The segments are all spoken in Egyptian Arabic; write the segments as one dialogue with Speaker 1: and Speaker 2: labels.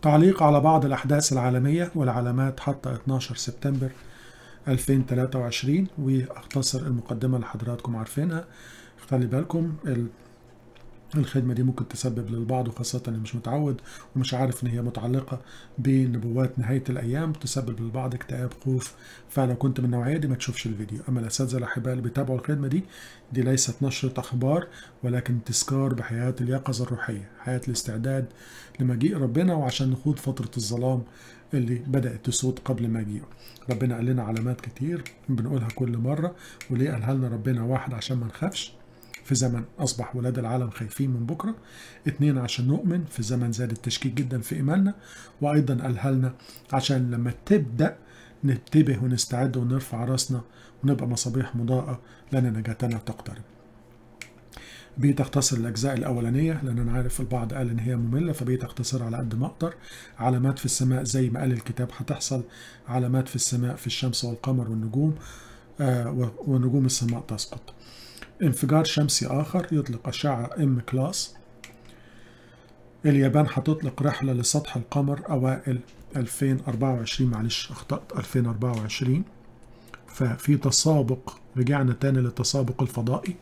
Speaker 1: تعليق على بعض الأحداث العالمية والعلامات حتى 12 سبتمبر 2023 وأختصر المقدمة اللي حضراتكم عارفينها خلي بالكم الخدمة دي ممكن تسبب للبعض وخاصة اللي مش متعود ومش عارف إن هي متعلقة بنبوات نهاية الأيام تسبب للبعض اكتئاب خوف فلو كنت من النوعية دي ما تشوفش الفيديو أما الأساتذة الأحباء اللي بيتابعوا الخدمة دي دي ليست نشرة أخبار ولكن تذكار بحياة اليقظة الروحية حياة الاستعداد لمجيء ربنا وعشان نخوض فترة الظلام اللي بدأت تسود قبل مجيئه ربنا قال لنا علامات كتير بنقولها كل مرة وليه قالها لنا ربنا واحد عشان ما نخافش في زمن أصبح ولاد العالم خايفين من بكرة اتنين عشان نؤمن في زمن زاد التشكيك جدا في إيماننا وأيضا قالها لنا عشان لما تبدأ ننتبه ونستعد ونرفع راسنا ونبقى مصابيح مضاءة لأن نجاتنا تقترب بقيت اختصر الاجزاء الاولانيه لان انا عارف البعض قال ان هي ممله فبقيت اختصرها على قد ما اقدر علامات في السماء زي ما قال الكتاب هتحصل علامات في السماء في الشمس والقمر والنجوم آه ونجوم السماء تسقط انفجار شمسي آخر يطلق أشعة إم كلاس اليابان هتطلق رحلة لسطح القمر أوائل 2024 معلش أخطأت 2024 ففي تسابق رجعنا تاني للتسابق الفضائي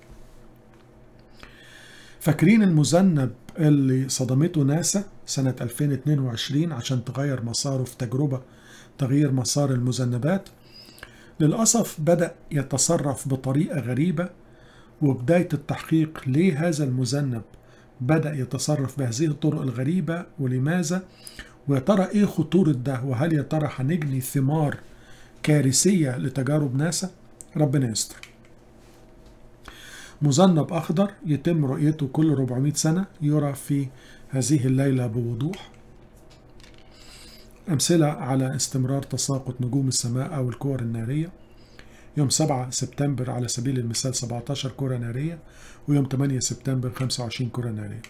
Speaker 1: فاكرين المذنب اللي صدمته ناسا سنة 2022 عشان تغير مساره في تجربة تغيير مسار المذنبات للأسف بدأ يتصرف بطريقة غريبة وبداية التحقيق ليه هذا المذنب بدأ يتصرف بهذه الطرق الغريبة ولماذا ويا ترى ايه خطورة ده وهل يا ترى هنجني ثمار كارثية لتجارب ناسا ربنا يستر مذنب أخضر يتم رؤيته كل 400 سنة يرى في هذه الليلة بوضوح أمثلة على استمرار تساقط نجوم السماء أو الكور النارية يوم 7 سبتمبر على سبيل المثال 17 كرة نارية ويوم 8 سبتمبر 25 كرة نارية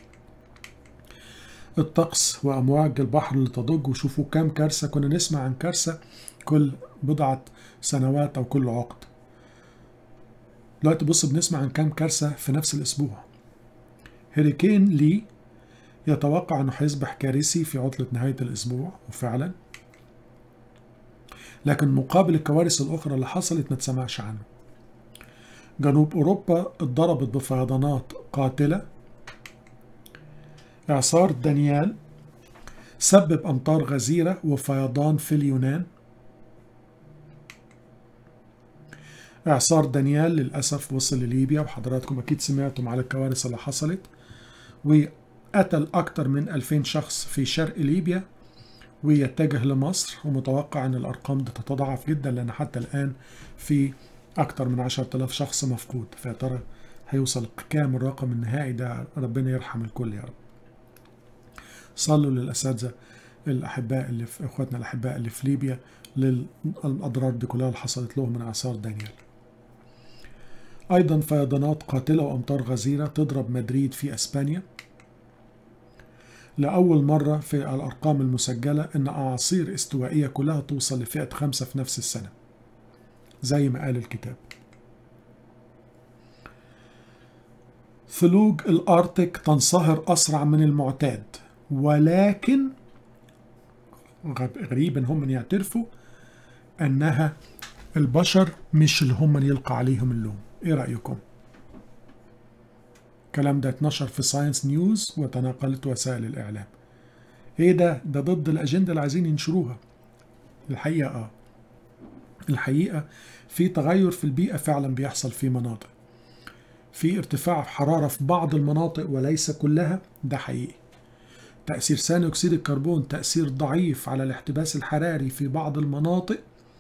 Speaker 1: الطقس وأمواج البحر اللي تضج وشوفوا كام كارثة كنا نسمع عن كارثة كل بضعة سنوات أو كل عقد دلوقتي بص بنسمع عن كام كارثة في نفس الأسبوع هيريكين لي يتوقع أنه هيصبح كارثي في عطلة نهاية الأسبوع وفعلا لكن مقابل الكوارث الأخرى اللي حصلت ما تسمعش عنه جنوب أوروبا اتضربت بفيضانات قاتلة إعصار دانيال سبب أمطار غزيرة وفيضان في اليونان إعصار دانيال للأسف وصل لليبيا وحضراتكم أكيد سمعتم على الكوارث اللي حصلت وقتل أكثر من 2000 شخص في شرق ليبيا ويتجه لمصر ومتوقع أن الأرقام دي تتضاعف جدا لأن حتى الآن في أكثر من 10000 شخص مفقود فيا ترى هيوصل كام الرقم النهائي ده ربنا يرحم الكل يا رب صلوا للأساتذة الأحباء اللي في إخواتنا الأحباء اللي في ليبيا للأضرار دي كلها اللي حصلت لهم من آثار دانيال أيضا فيضانات قاتلة وأمطار غزيرة تضرب مدريد في أسبانيا لأول مرة في الأرقام المسجلة إن أعاصير استوائية كلها توصل لفئة خمسة في نفس السنة زي ما قال الكتاب ثلوج الأرتك تنصهر أسرع من المعتاد ولكن غريب إن هم يعترفوا أنها البشر مش اللي هم يلقى عليهم اللوم إيه رأيكم؟ الكلام ده اتنشر في ساينس نيوز وتناقلت وسائل الإعلام ايه ده ده ضد الأجندة اللي عايزين ينشروها الحقيقة اه الحقيقة في تغير في البيئة فعلا بيحصل في مناطق في ارتفاع حرارة في بعض المناطق وليس كلها ده حقيقي تأثير ثاني أكسيد الكربون تأثير ضعيف على الاحتباس الحراري في بعض المناطق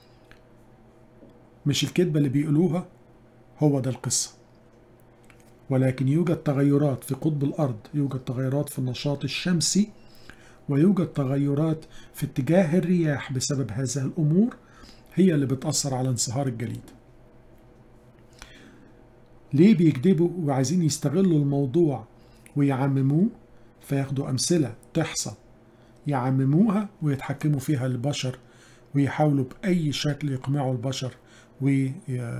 Speaker 1: مش الكذبة اللي بيقولوها هو ده القصة ولكن يوجد تغيرات في قطب الأرض يوجد تغيرات في النشاط الشمسي ويوجد تغيرات في اتجاه الرياح بسبب هذه الأمور هي اللي بتأثر على انصهار الجليد ليه بيكذبوا وعايزين يستغلوا الموضوع ويعمموه فياخدوا أمثلة تحصل يعمموها ويتحكموا فيها البشر ويحاولوا بأي شكل يقمعوا البشر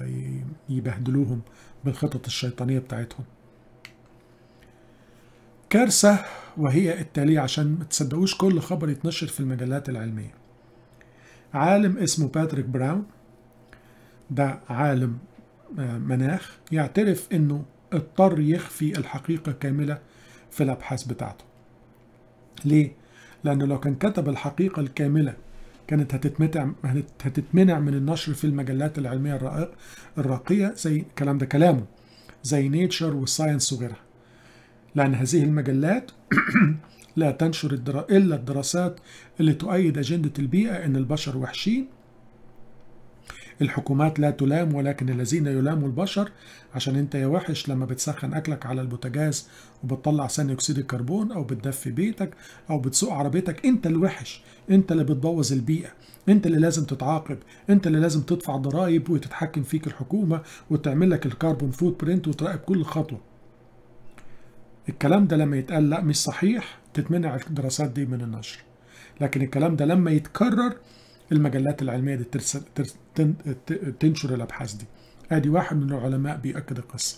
Speaker 1: ويبهدلوهم بالخطط الشيطانية بتاعتهم كارثة وهي التالية عشان ما تصدقوش كل خبر يتنشر في المجلات العلمية عالم اسمه باتريك براون ده عالم مناخ يعترف انه اضطر يخفي الحقيقة كاملة في الأبحاث بتاعته ليه؟ لأنه لو كان كتب الحقيقة الكاملة كانت هتتمتع هتتمنع من النشر في المجلات العلمية الراقية زي الكلام ده كلامه زي نيتشر والساينس وغيرها لأن هذه المجلات لا تنشر الدرا... إلا الدراسات اللي تؤيد أجندة البيئة إن البشر وحشين الحكومات لا تلام ولكن الذين يلاموا البشر عشان انت يا وحش لما بتسخن اكلك على البوتاجاز وبتطلع ثاني اكسيد الكربون او بتدفي بيتك او بتسوق عربيتك انت الوحش انت اللي بتبوظ البيئه انت اللي لازم تتعاقب انت اللي لازم تدفع ضرائب وتتحكم فيك الحكومه وتعمل لك الكربون فوت برنت وتراقب كل خطوه الكلام ده لما يتقال لا مش صحيح تتمنع الدراسات دي من النشر لكن الكلام ده لما يتكرر المجلات العلميه دي ترسل تنشر الابحاث دي ادي واحد من العلماء بيأكد القصه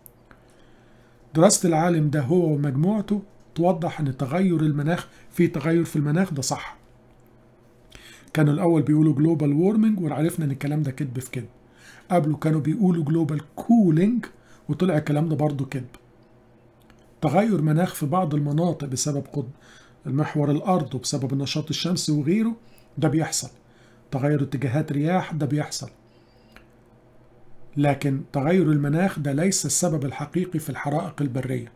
Speaker 1: دراسه العالم ده هو ومجموعته توضح ان تغير المناخ في تغير في المناخ ده صح كانوا الاول بيقولوا جلوبال وورمنج وعرفنا ان الكلام ده كذب في كذب قبله كانوا بيقولوا جلوبال كولينج وطلع الكلام ده برضه كذب تغير مناخ في بعض المناطق بسبب قد المحور الارض وبسبب النشاط الشمسي وغيره ده بيحصل تغير اتجاهات رياح ده بيحصل لكن تغير المناخ ده ليس السبب الحقيقي في الحرائق البرية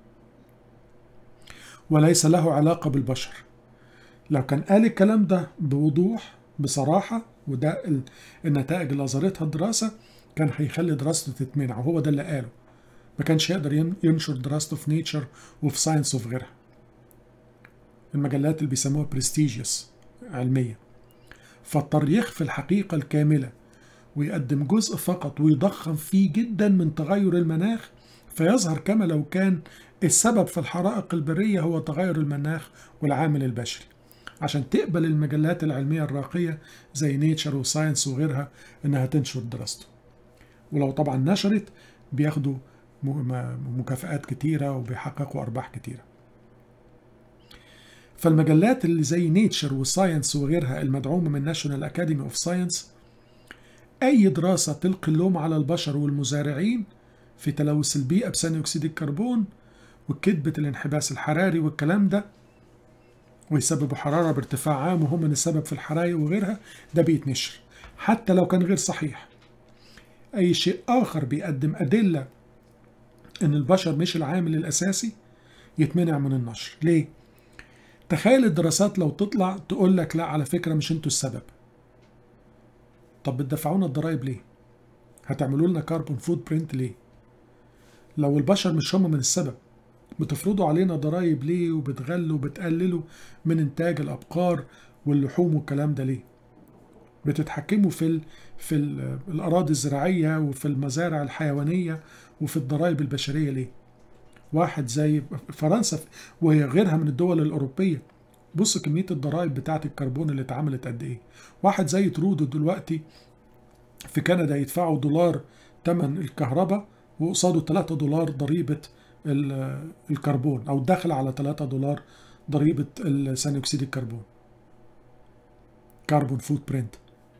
Speaker 1: وليس له علاقة بالبشر لو كان قال الكلام ده بوضوح بصراحة وده النتائج اللي أظهرتها الدراسة كان هيخلي دراسته تتمنع وهو ده اللي قاله ما كانش يقدر ينشر دراسته في نيتشر وفي ساينس وفي غيرها المجلات اللي بيسموها برستيجيوس علمية فاضطر يخفي الحقيقة الكاملة ويقدم جزء فقط ويضخم فيه جدا من تغير المناخ فيظهر كما لو كان السبب في الحرائق البرية هو تغير المناخ والعامل البشري عشان تقبل المجلات العلمية الراقية زي نيتشر وساينس وغيرها انها تنشر دراسته ولو طبعا نشرت بياخدوا مكافآت كتيرة وبيحققوا أرباح كتيرة فالمجلات اللي زي نيتشر وساينس وغيرها المدعومة من ناشونال أكاديمي أوف ساينس أي دراسة تلقي اللوم على البشر والمزارعين في تلوث البيئة بثاني أكسيد الكربون وكذبة الانحباس الحراري والكلام ده ويسببوا حرارة بارتفاع عام وهم من السبب في الحرايق وغيرها ده بيتنشر حتى لو كان غير صحيح أي شيء آخر بيقدم أدلة إن البشر مش العامل الأساسي يتمنع من النشر ليه؟ تخيل الدراسات لو تطلع تقول لك لا على فكرة مش انتوا السبب طب بتدفعونا الضرايب ليه هتعملوا لنا كاربون فوت برنت ليه لو البشر مش هم من السبب بتفرضوا علينا ضرايب ليه وبتغلوا وبتقللوا من انتاج الابقار واللحوم والكلام ده ليه بتتحكموا في ال في ال الاراضي الزراعيه وفي المزارع الحيوانيه وفي الضرائب البشريه ليه واحد زي فرنسا وهي غيرها من الدول الأوروبية بص كمية الضرائب بتاعة الكربون اللي اتعملت قد إيه واحد زي ترودو دلوقتي في كندا يدفعوا دولار تمن الكهرباء وقصاده 3 دولار ضريبة الكربون أو داخل على 3 دولار ضريبة ثاني أكسيد الكربون كربون فوت برنت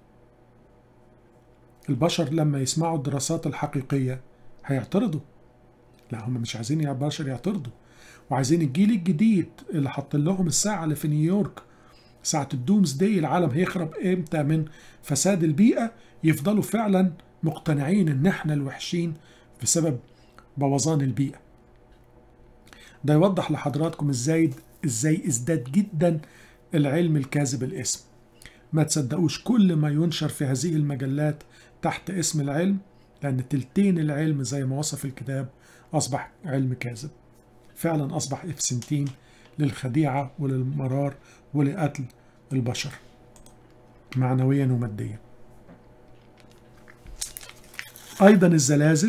Speaker 1: البشر لما يسمعوا الدراسات الحقيقية هيعترضوا لا هم مش عايزين يا بشر يعترضوا وعايزين الجيل الجديد اللي حاط لهم الساعة اللي في نيويورك ساعة الدومز دي العالم هيخرب امتى من فساد البيئة يفضلوا فعلا مقتنعين ان احنا الوحشين بسبب بوظان البيئة ده يوضح لحضراتكم ازاي ازاي ازداد جدا العلم الكاذب الاسم ما تصدقوش كل ما ينشر في هذه المجلات تحت اسم العلم لأن تلتين العلم زي ما وصف الكتاب أصبح علم كاذب فعلا أصبح إفسنتين للخديعة وللمرار ولقتل البشر معنويا وماديا أيضا الزلازل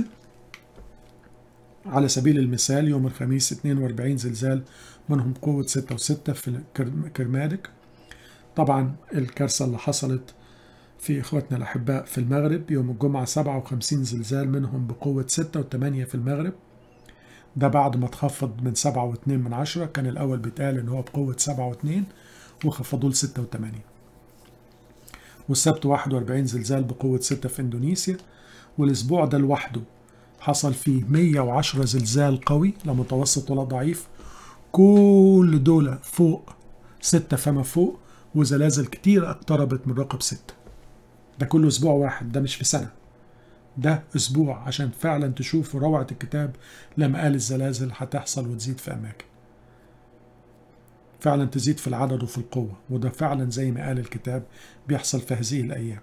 Speaker 1: على سبيل المثال يوم الخميس 42 زلزال منهم قوة 6 و6 في كرمادك طبعا الكارثة اللي حصلت في إخواتنا الأحباء في المغرب يوم الجمعة 57 زلزال منهم بقوة 6 و8 في المغرب ده بعد ما اتخفض من سبعة واتنين من عشرة كان الأول بيتقال إن هو بقوة سبعة واتنين وخفضوه لستة وتمانين والسبت 41 زلزال بقوة 6 في إندونيسيا والأسبوع ده لوحده حصل فيه 110 زلزال قوي لا متوسط ولا ضعيف كل دول فوق 6 فما فوق وزلازل كتير اقتربت من رقم 6 ده كله أسبوع واحد ده مش في سنة ده أسبوع عشان فعلا تشوفوا روعة الكتاب لما قال الزلازل هتحصل وتزيد في أماكن فعلا تزيد في العدد وفي القوة وده فعلا زي ما قال الكتاب بيحصل في هذه الأيام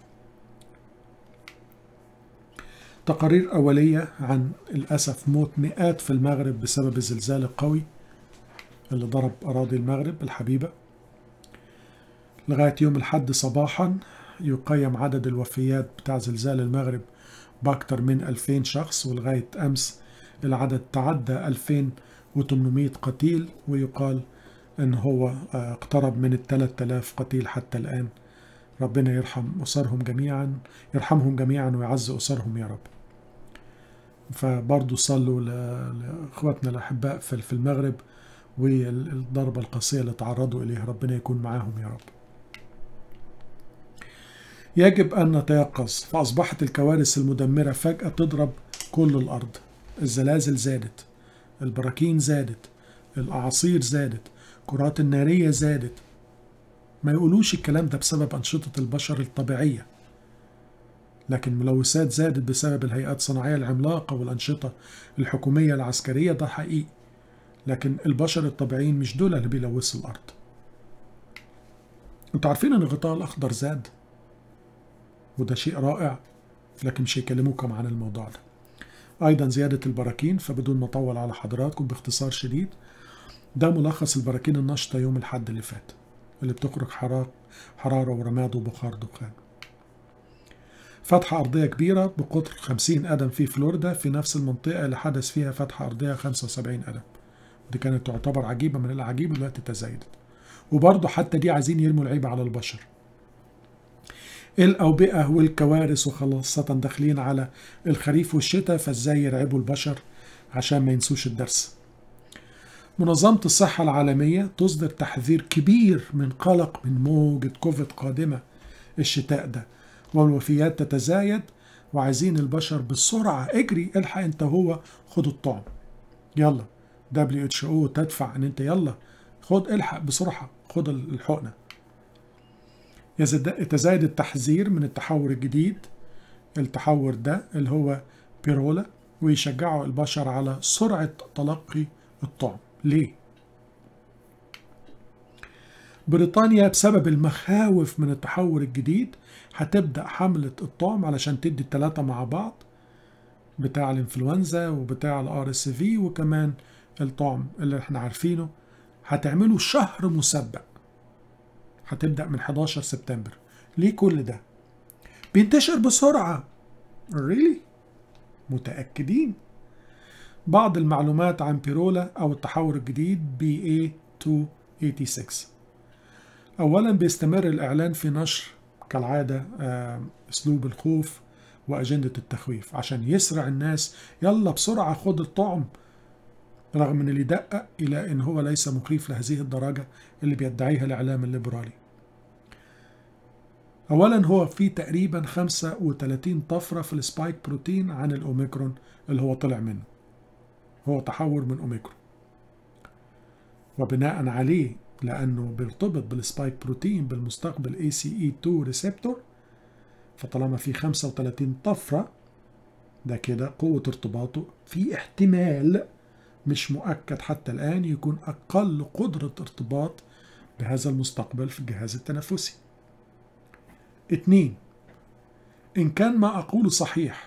Speaker 1: تقارير أولية عن الأسف موت مئات في المغرب بسبب الزلزال القوي اللي ضرب أراضي المغرب الحبيبة لغاية يوم الحد صباحا يقيم عدد الوفيات بتاع زلزال المغرب بأكثر من 2000 شخص ولغاية أمس العدد تعدى 2800 قتيل ويقال ان هو اقترب من ال 3000 قتيل حتى الان ربنا يرحم اسرهم جميعا يرحمهم جميعا ويعز اسرهم يا رب فبرضه صلوا لاخواتنا الاحباء في المغرب والضربه القاسيه اللي تعرضوا اليها ربنا يكون معاهم يا رب يجب ان نتيقظ فاصبحت الكوارث المدمره فجاه تضرب كل الارض الزلازل زادت البراكين زادت الاعاصير زادت الكرات النارية زادت ما يقولوش الكلام ده بسبب أنشطة البشر الطبيعية لكن الملوثات زادت بسبب الهيئات الصناعية العملاقة والأنشطة الحكومية العسكرية ده حقيقي لكن البشر الطبيعيين مش دول اللي بيلوثوا الأرض انتوا عارفين ان الغطاء الأخضر زاد وده شيء رائع لكن مش هيكلموكم عن الموضوع ده أيضا زيادة البراكين فبدون ما أطول على حضراتكم باختصار شديد ده ملخص البراكين النشطة يوم الحد اللي فات اللي بتخرج حرارة, حرارة ورماد وبخار دخان فتحة أرضية كبيرة بقطر 50 قدم في فلوريدا في نفس المنطقة اللي حدث فيها فتحة أرضية 75 قدم دي كانت تعتبر عجيبة من العجيب دلوقتي تزايدت وبرضه حتى دي عايزين يرموا العيب على البشر الأوبئة والكوارث وخاصة داخلين على الخريف والشتاء فازاي يرعبوا البشر عشان ما ينسوش الدرس منظمة الصحة العالمية تصدر تحذير كبير من قلق من موجة كوفيد قادمة الشتاء ده والوفيات تتزايد وعايزين البشر بسرعة اجري الحق انت هو خد الطعم يلا WHO تدفع ان انت يلا خد الحق بسرعة خد الحقنة يتزايد التحذير من التحور الجديد التحور ده اللي هو بيرولا ويشجعوا البشر على سرعة تلقي الطعم ليه؟ بريطانيا بسبب المخاوف من التحور الجديد هتبدأ حملة الطعم علشان تدي التلاتة مع بعض بتاع الانفلونزا وبتاع الار اس في وكمان الطعم اللي احنا عارفينه هتعملوا شهر مسبق هتبدأ من 11 سبتمبر ليه كل ده؟ بينتشر بسرعة really؟ متأكدين؟ بعض المعلومات عن بيرولا أو التحور الجديد BA286 أولا بيستمر الإعلان في نشر كالعادة أسلوب الخوف وأجندة التخويف عشان يسرع الناس يلا بسرعة خد الطعم رغم ان اللي دقق الى ان هو ليس مخيف لهذه الدرجة اللي بيدعيها الاعلام الليبرالي اولا هو في تقريبا 35 طفرة في السبايك بروتين عن الاوميكرون اللي هو طلع منه هو تحور من اوميكرون وبناء عليه لانه بيرتبط بالسبايك بروتين بالمستقبل ACE2 ريسبتور فطالما في 35 طفرة ده كده قوة ارتباطه في احتمال مش مؤكد حتى الآن يكون أقل قدرة ارتباط بهذا المستقبل في الجهاز التنفسي اتنين إن كان ما أقوله صحيح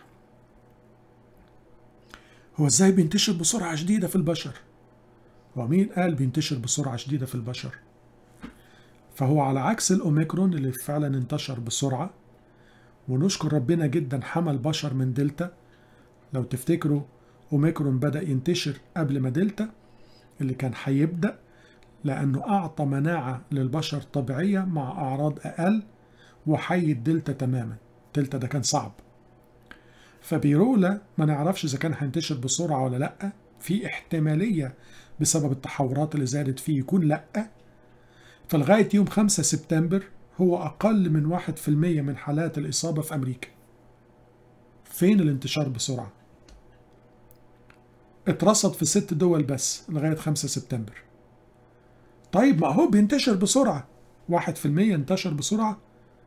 Speaker 1: هو إزاي بينتشر بسرعة شديدة في البشر ومين قال بينتشر بسرعة شديدة في البشر فهو على عكس الأوميكرون اللي فعلا انتشر بسرعة ونشكر ربنا جدا حمى البشر من دلتا لو تفتكروا اوميكرون بدأ ينتشر قبل ما دلتا اللي كان هيبدأ لأنه أعطى مناعة للبشر طبيعية مع أعراض أقل وحي الدلتا تماما دلتا ده كان صعب فبيرولا ما نعرفش إذا كان هينتشر بسرعة ولا لأ في احتمالية بسبب التحورات اللي زادت فيه يكون لأ فلغاية يوم 5 سبتمبر هو أقل من 1% من حالات الإصابة في أمريكا فين الانتشار بسرعة؟ اترصد في ست دول بس لغاية 5 سبتمبر طيب ما هو بينتشر بسرعة 1% انتشر بسرعة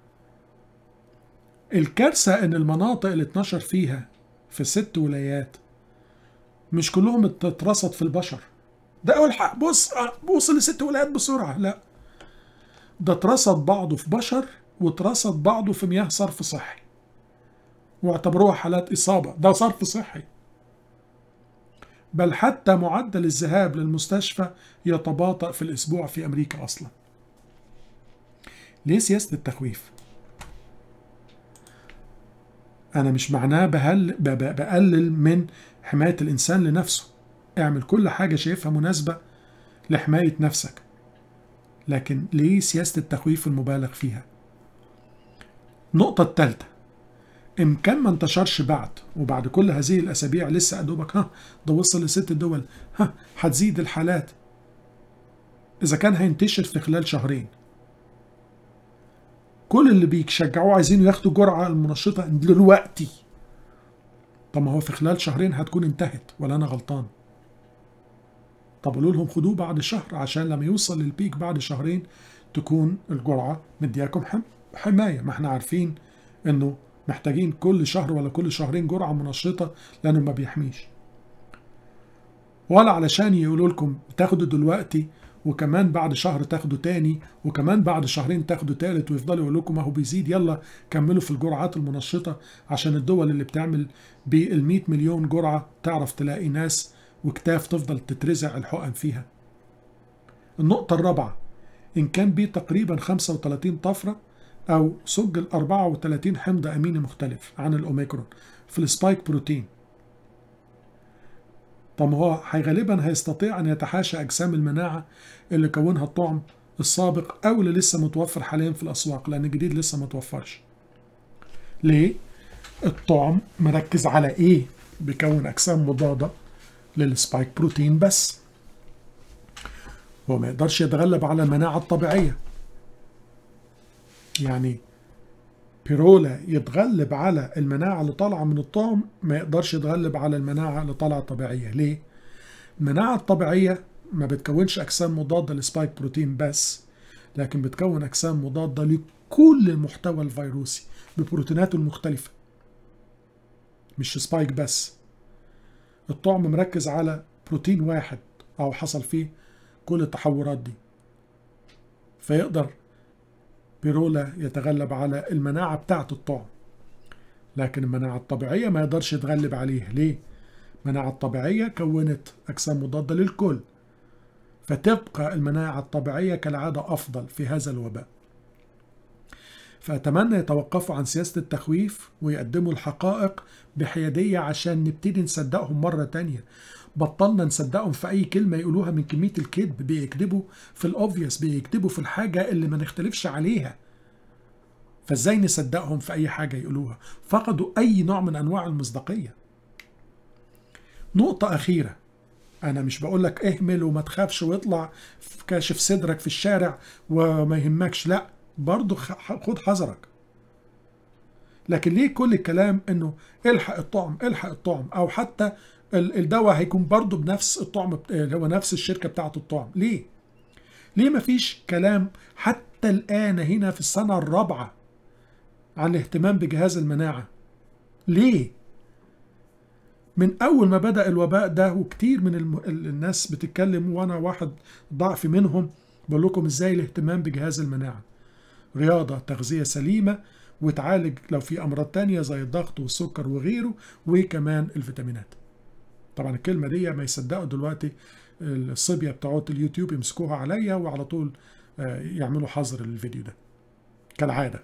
Speaker 1: الكارثة إن المناطق اللي اتنشر فيها في ست ولايات مش كلهم اترصد في البشر ده أول حق بص بوصل لست ولايات بسرعة لا ده اترصد بعضه في بشر واترصد بعضه في مياه صرف صحي واعتبروها حالات إصابة ده صرف صحي بل حتى معدل الذهاب للمستشفى يتباطأ في الأسبوع في أمريكا أصلا ليه سياسة التخويف؟ أنا مش معناه بهل بقلل من حماية الإنسان لنفسه اعمل كل حاجة شايفها مناسبة لحماية نفسك لكن ليه سياسة التخويف المبالغ فيها؟ النقطة الثالثة إن كان ما انتشرش بعد وبعد كل هذه الأسابيع لسه أدوبك ها ده وصل لست دول ها هتزيد الحالات إذا كان هينتشر في خلال شهرين كل اللي بيشجعوه عايزين ياخدوا جرعة المنشطة دلوقتي طب ما هو في خلال شهرين هتكون انتهت ولا أنا غلطان طب قولوا لهم خدوه بعد شهر عشان لما يوصل للبيك بعد شهرين تكون الجرعة مدياكم حماية ما احنا عارفين انه محتاجين كل شهر ولا كل شهرين جرعة منشطة لأنه ما بيحميش ولا علشان يقولوا لكم تاخدوا دلوقتي وكمان بعد شهر تاخدوا تاني وكمان بعد شهرين تاخدوا تالت ويفضلوا يقولوا لكم اهو بيزيد يلا كملوا في الجرعات المنشطة عشان الدول اللي بتعمل بال 100 مليون جرعة تعرف تلاقي ناس وكتاف تفضل تترزع الحقن فيها النقطة الرابعة إن كان بيه تقريبا 35 طفرة أو سجل 34 حمض أميني مختلف عن الأوميكرون في السبايك بروتين طب هو غالبا هيستطيع أن يتحاشى أجسام المناعة اللي كونها الطعم السابق أو اللي لسه متوفر حاليا في الأسواق لأن الجديد لسه ما توفرش ليه؟ الطعم مركز على إيه؟ بيكون أجسام مضادة للسبايك بروتين بس هو ما يقدرش يتغلب على المناعة الطبيعية يعني بيرولا يتغلب على المناعة اللي طالعة من الطعم ما يقدرش يتغلب على المناعة اللي طالعة طبيعية ليه؟ المناعة الطبيعية ما بتكونش أجسام مضادة لسبايك بروتين بس لكن بتكون أجسام مضادة لكل المحتوى الفيروسي ببروتيناته المختلفة مش سبايك بس الطعم مركز على بروتين واحد أو حصل فيه كل التحورات دي فيقدر بيرولا يتغلب على المناعة بتاعة الطعم لكن المناعة الطبيعية ما يقدرش يتغلب عليه ليه؟ المناعة الطبيعية كونت أجسام مضادة للكل فتبقى المناعة الطبيعية كالعادة أفضل في هذا الوباء فأتمنى يتوقفوا عن سياسة التخويف ويقدموا الحقائق بحيادية عشان نبتدي نصدقهم مرة تانية بطلنا نصدقهم في أي كلمة يقولوها من كمية الكذب بيكتبوا في الأوفيس بيكتبوا في الحاجة اللي ما نختلفش عليها فازاي نصدقهم في أي حاجة يقولوها فقدوا أي نوع من أنواع المصداقية نقطة أخيرة أنا مش بقول لك اهمل وما تخافش واطلع كاشف صدرك في الشارع وما يهمكش لا برضه خد حذرك لكن ليه كل الكلام انه الحق الطعم الحق الطعم او حتى الدواء هيكون برضه بنفس الطعم اللي هو نفس الشركه بتاعه الطعم ليه ليه مفيش كلام حتى الان هنا في السنه الرابعه عن الاهتمام بجهاز المناعه ليه من اول ما بدا الوباء ده وكتير من الم... الناس بتتكلم وانا واحد ضعف منهم بقول لكم ازاي الاهتمام بجهاز المناعه رياضه تغذيه سليمه وتعالج لو في امراض تانية زي الضغط والسكر وغيره وكمان الفيتامينات طبعا الكلمه دي ما يصدقوا دلوقتي الصبيه بتوعت اليوتيوب يمسكوها عليا وعلى طول يعملوا حظر للفيديو ده كالعاده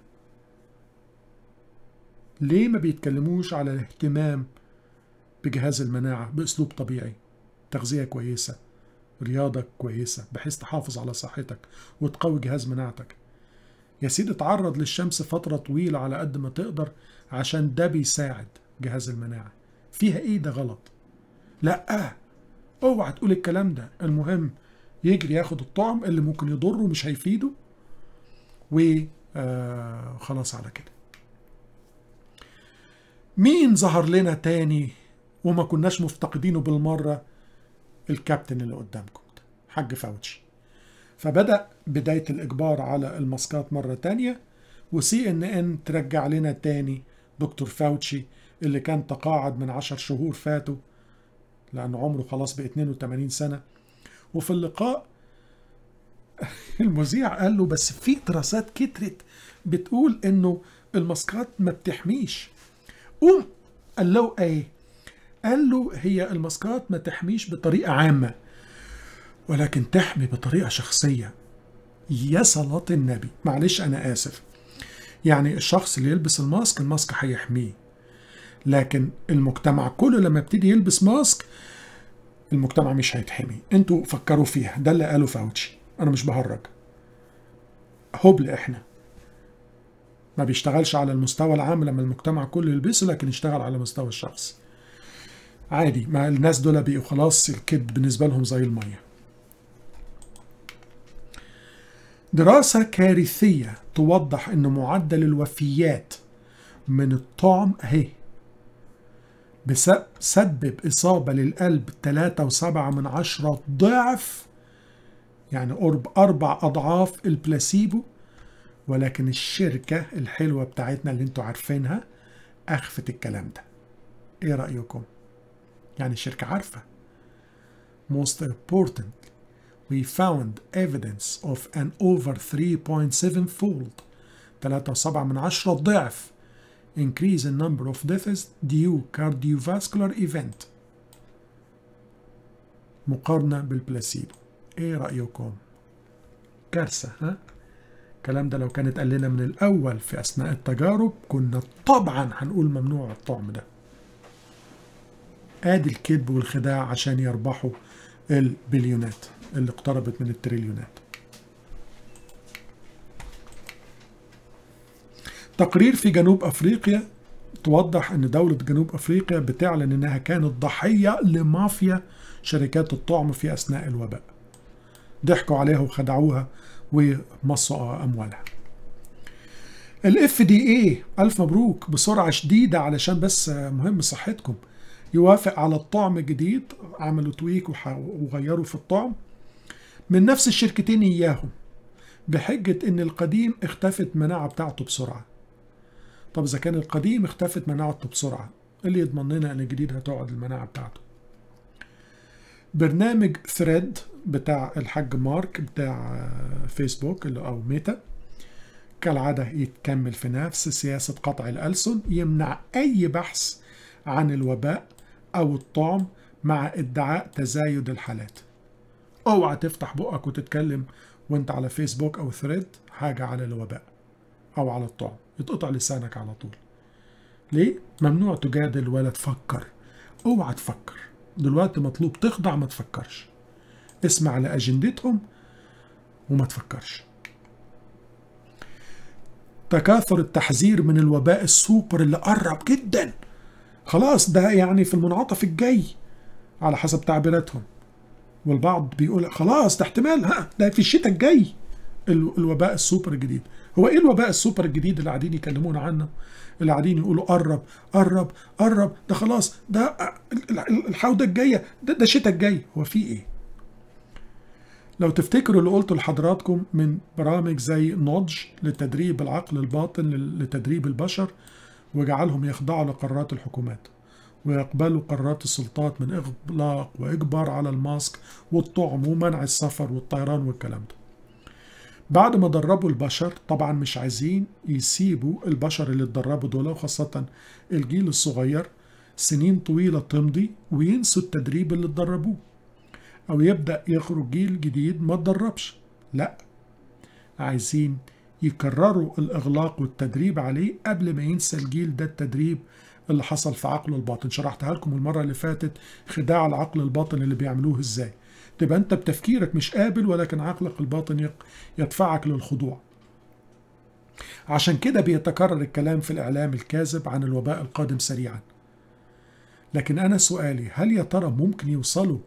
Speaker 1: ليه ما بيتكلموش على الاهتمام بجهاز المناعة بأسلوب طبيعي تغذية كويسة رياضة كويسة بحيث تحافظ على صحتك وتقوي جهاز مناعتك يا سيدي اتعرض للشمس فترة طويلة على قد ما تقدر عشان ده بيساعد جهاز المناعة فيها ايه ده غلط لا اوعى تقول الكلام ده المهم يجري ياخد الطعم اللي ممكن يضره مش هيفيده وخلاص على كده مين ظهر لنا تاني وما كناش مفتقدينه بالمرة الكابتن اللي قدامكم ده حاج فاوتشي فبدأ بداية الإجبار على الماسكات مرة تانية وسي ان ان ترجع لنا تاني دكتور فاوتشي اللي كان تقاعد من عشر شهور فاتوا لأن عمره خلاص ب 82 سنة وفي اللقاء المذيع قال له بس في دراسات كترت بتقول انه الماسكات ما بتحميش قوم قال له ايه قال له هي الماسكات ما تحميش بطريقة عامة ولكن تحمي بطريقة شخصية يا صلاة النبي معلش أنا آسف يعني الشخص اللي يلبس الماسك الماسك هيحميه لكن المجتمع كله لما يبتدي يلبس ماسك المجتمع مش هيتحمي انتوا فكروا فيها ده اللي قاله فاوتشي انا مش بهرج هبل احنا ما بيشتغلش على المستوى العام لما المجتمع كله يلبسه لكن يشتغل على مستوى الشخص عادي ما الناس دول بقوا خلاص الكذب بالنسبة لهم زي المية دراسة كارثية توضح أن معدل الوفيات من الطعم أهي بسبب إصابة للقلب 3.7 من عشرة ضعف يعني قرب أربع أضعاف البلاسيبو ولكن الشركة الحلوة بتاعتنا اللي انتوا عارفينها أخفت الكلام ده إيه رأيكم؟ يعني الشركة عارفة Most important we found evidence of an over 3.7 fold 3.7 من عشرة ضعف increase in number of deaths due cardiovascular event مقارنة بالبلاسيبو ايه رأيكم كارثة ها الكلام ده لو كان اتقال لنا من الأول في أثناء التجارب كنا طبعا هنقول ممنوع الطعم ده ادي الكذب والخداع عشان يربحوا البليونات اللي اقتربت من التريليونات تقرير في جنوب افريقيا توضح ان دولة جنوب افريقيا بتعلن انها كانت ضحية لمافيا شركات الطعم في اثناء الوباء ضحكوا عليها وخدعوها ومصوا اموالها الاف دي اي الف مبروك بسرعة شديدة علشان بس مهم صحتكم يوافق على الطعم الجديد عملوا تويك وغيروا في الطعم من نفس الشركتين اياهم بحجة ان القديم اختفت مناعة بتاعته بسرعة طب اذا كان القديم اختفت مناعته بسرعة اللي يضمن لنا ان الجديد هتقعد المناعة بتاعته برنامج ثريد بتاع الحاج مارك بتاع فيسبوك اللي او ميتا كالعادة يتكمل في نفس سياسة قطع الألسن يمنع أي بحث عن الوباء أو الطعم مع ادعاء تزايد الحالات اوعى تفتح بقك وتتكلم وانت على فيسبوك او ثريد حاجة على الوباء او على الطعم يتقطع لسانك على طول ليه؟ ممنوع تجادل ولا تفكر اوعى تفكر دلوقتي مطلوب تخضع ما تفكرش اسمع لأجندتهم وما تفكرش تكاثر التحذير من الوباء السوبر اللي قرب جدا خلاص ده يعني في المنعطف الجاي على حسب تعبيراتهم والبعض بيقول خلاص ده احتمال ها ده في الشتاء الجاي الوباء السوبر الجديد هو ايه الوباء السوبر الجديد اللي قاعدين يكلمونا عنه اللي قاعدين يقولوا قرب قرب قرب ده خلاص ده الحوضة الجاية ده ده الشتاء الجاي هو في ايه لو تفتكروا اللي قلته لحضراتكم من برامج زي نودج لتدريب العقل الباطن لتدريب البشر وجعلهم يخضعوا لقرارات الحكومات ويقبلوا قرارات السلطات من إغلاق وإجبار على الماسك والطعم ومنع السفر والطيران والكلام ده بعد ما دربوا البشر طبعا مش عايزين يسيبوا البشر اللي اتدربوا دول وخاصة الجيل الصغير سنين طويلة تمضي وينسوا التدريب اللي اتدربوه أو يبدأ يخرج جيل جديد ما اتدربش لا عايزين يكرروا الإغلاق والتدريب عليه قبل ما ينسى الجيل ده التدريب اللي حصل في عقله الباطن شرحتها لكم المرة اللي فاتت خداع العقل الباطن اللي بيعملوه ازاي تبقى انت بتفكيرك مش قابل ولكن عقلك الباطن يدفعك للخضوع عشان كده بيتكرر الكلام في الإعلام الكاذب عن الوباء القادم سريعا لكن أنا سؤالي هل يا ترى ممكن يوصلوا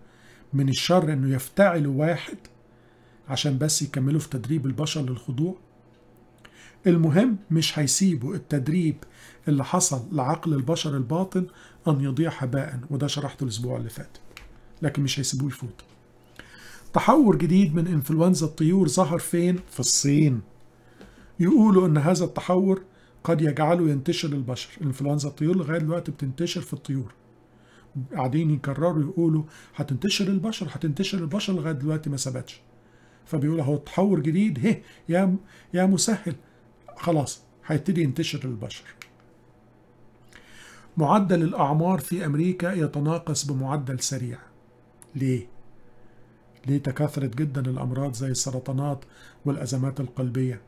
Speaker 1: من الشر انه يفتعلوا واحد عشان بس يكملوا في تدريب البشر للخضوع المهم مش هيسيبوا التدريب اللي حصل لعقل البشر الباطن أن يضيع هباء وده شرحته الأسبوع اللي فات لكن مش هيسيبوه يفوت تحور جديد من إنفلونزا الطيور ظهر فين؟ في الصين يقولوا أن هذا التحور قد يجعله ينتشر للبشر إنفلونزا الطيور لغاية دلوقتي بتنتشر في الطيور قاعدين يكرروا يقولوا هتنتشر البشر هتنتشر البشر لغاية دلوقتي ما ثبتش فبيقول اهو تحور جديد هه يا يا مسهل خلاص هيبتدي ينتشر للبشر معدل الأعمار في أمريكا يتناقص بمعدل سريع ليه؟ ليه تكاثرت جدا الأمراض زي السرطانات والأزمات القلبية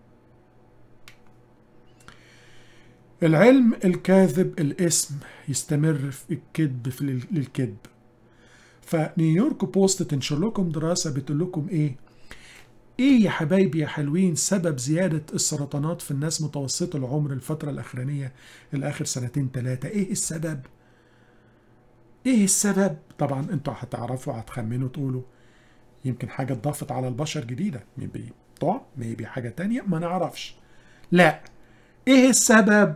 Speaker 1: العلم الكاذب الاسم يستمر في الكذب في للكذب فنيويورك بوست تنشر لكم دراسة بتقول لكم ايه ايه يا حبايبي يا حلوين سبب زيادة السرطانات في الناس متوسطة العمر الفترة الأخرانية الآخر سنتين ثلاثة ايه السبب ايه السبب طبعا انتوا هتعرفوا هتخمنوا تقولوا يمكن حاجة اتضافت على البشر جديدة ميبي طعم ميبي حاجة تانية ما نعرفش لا ايه السبب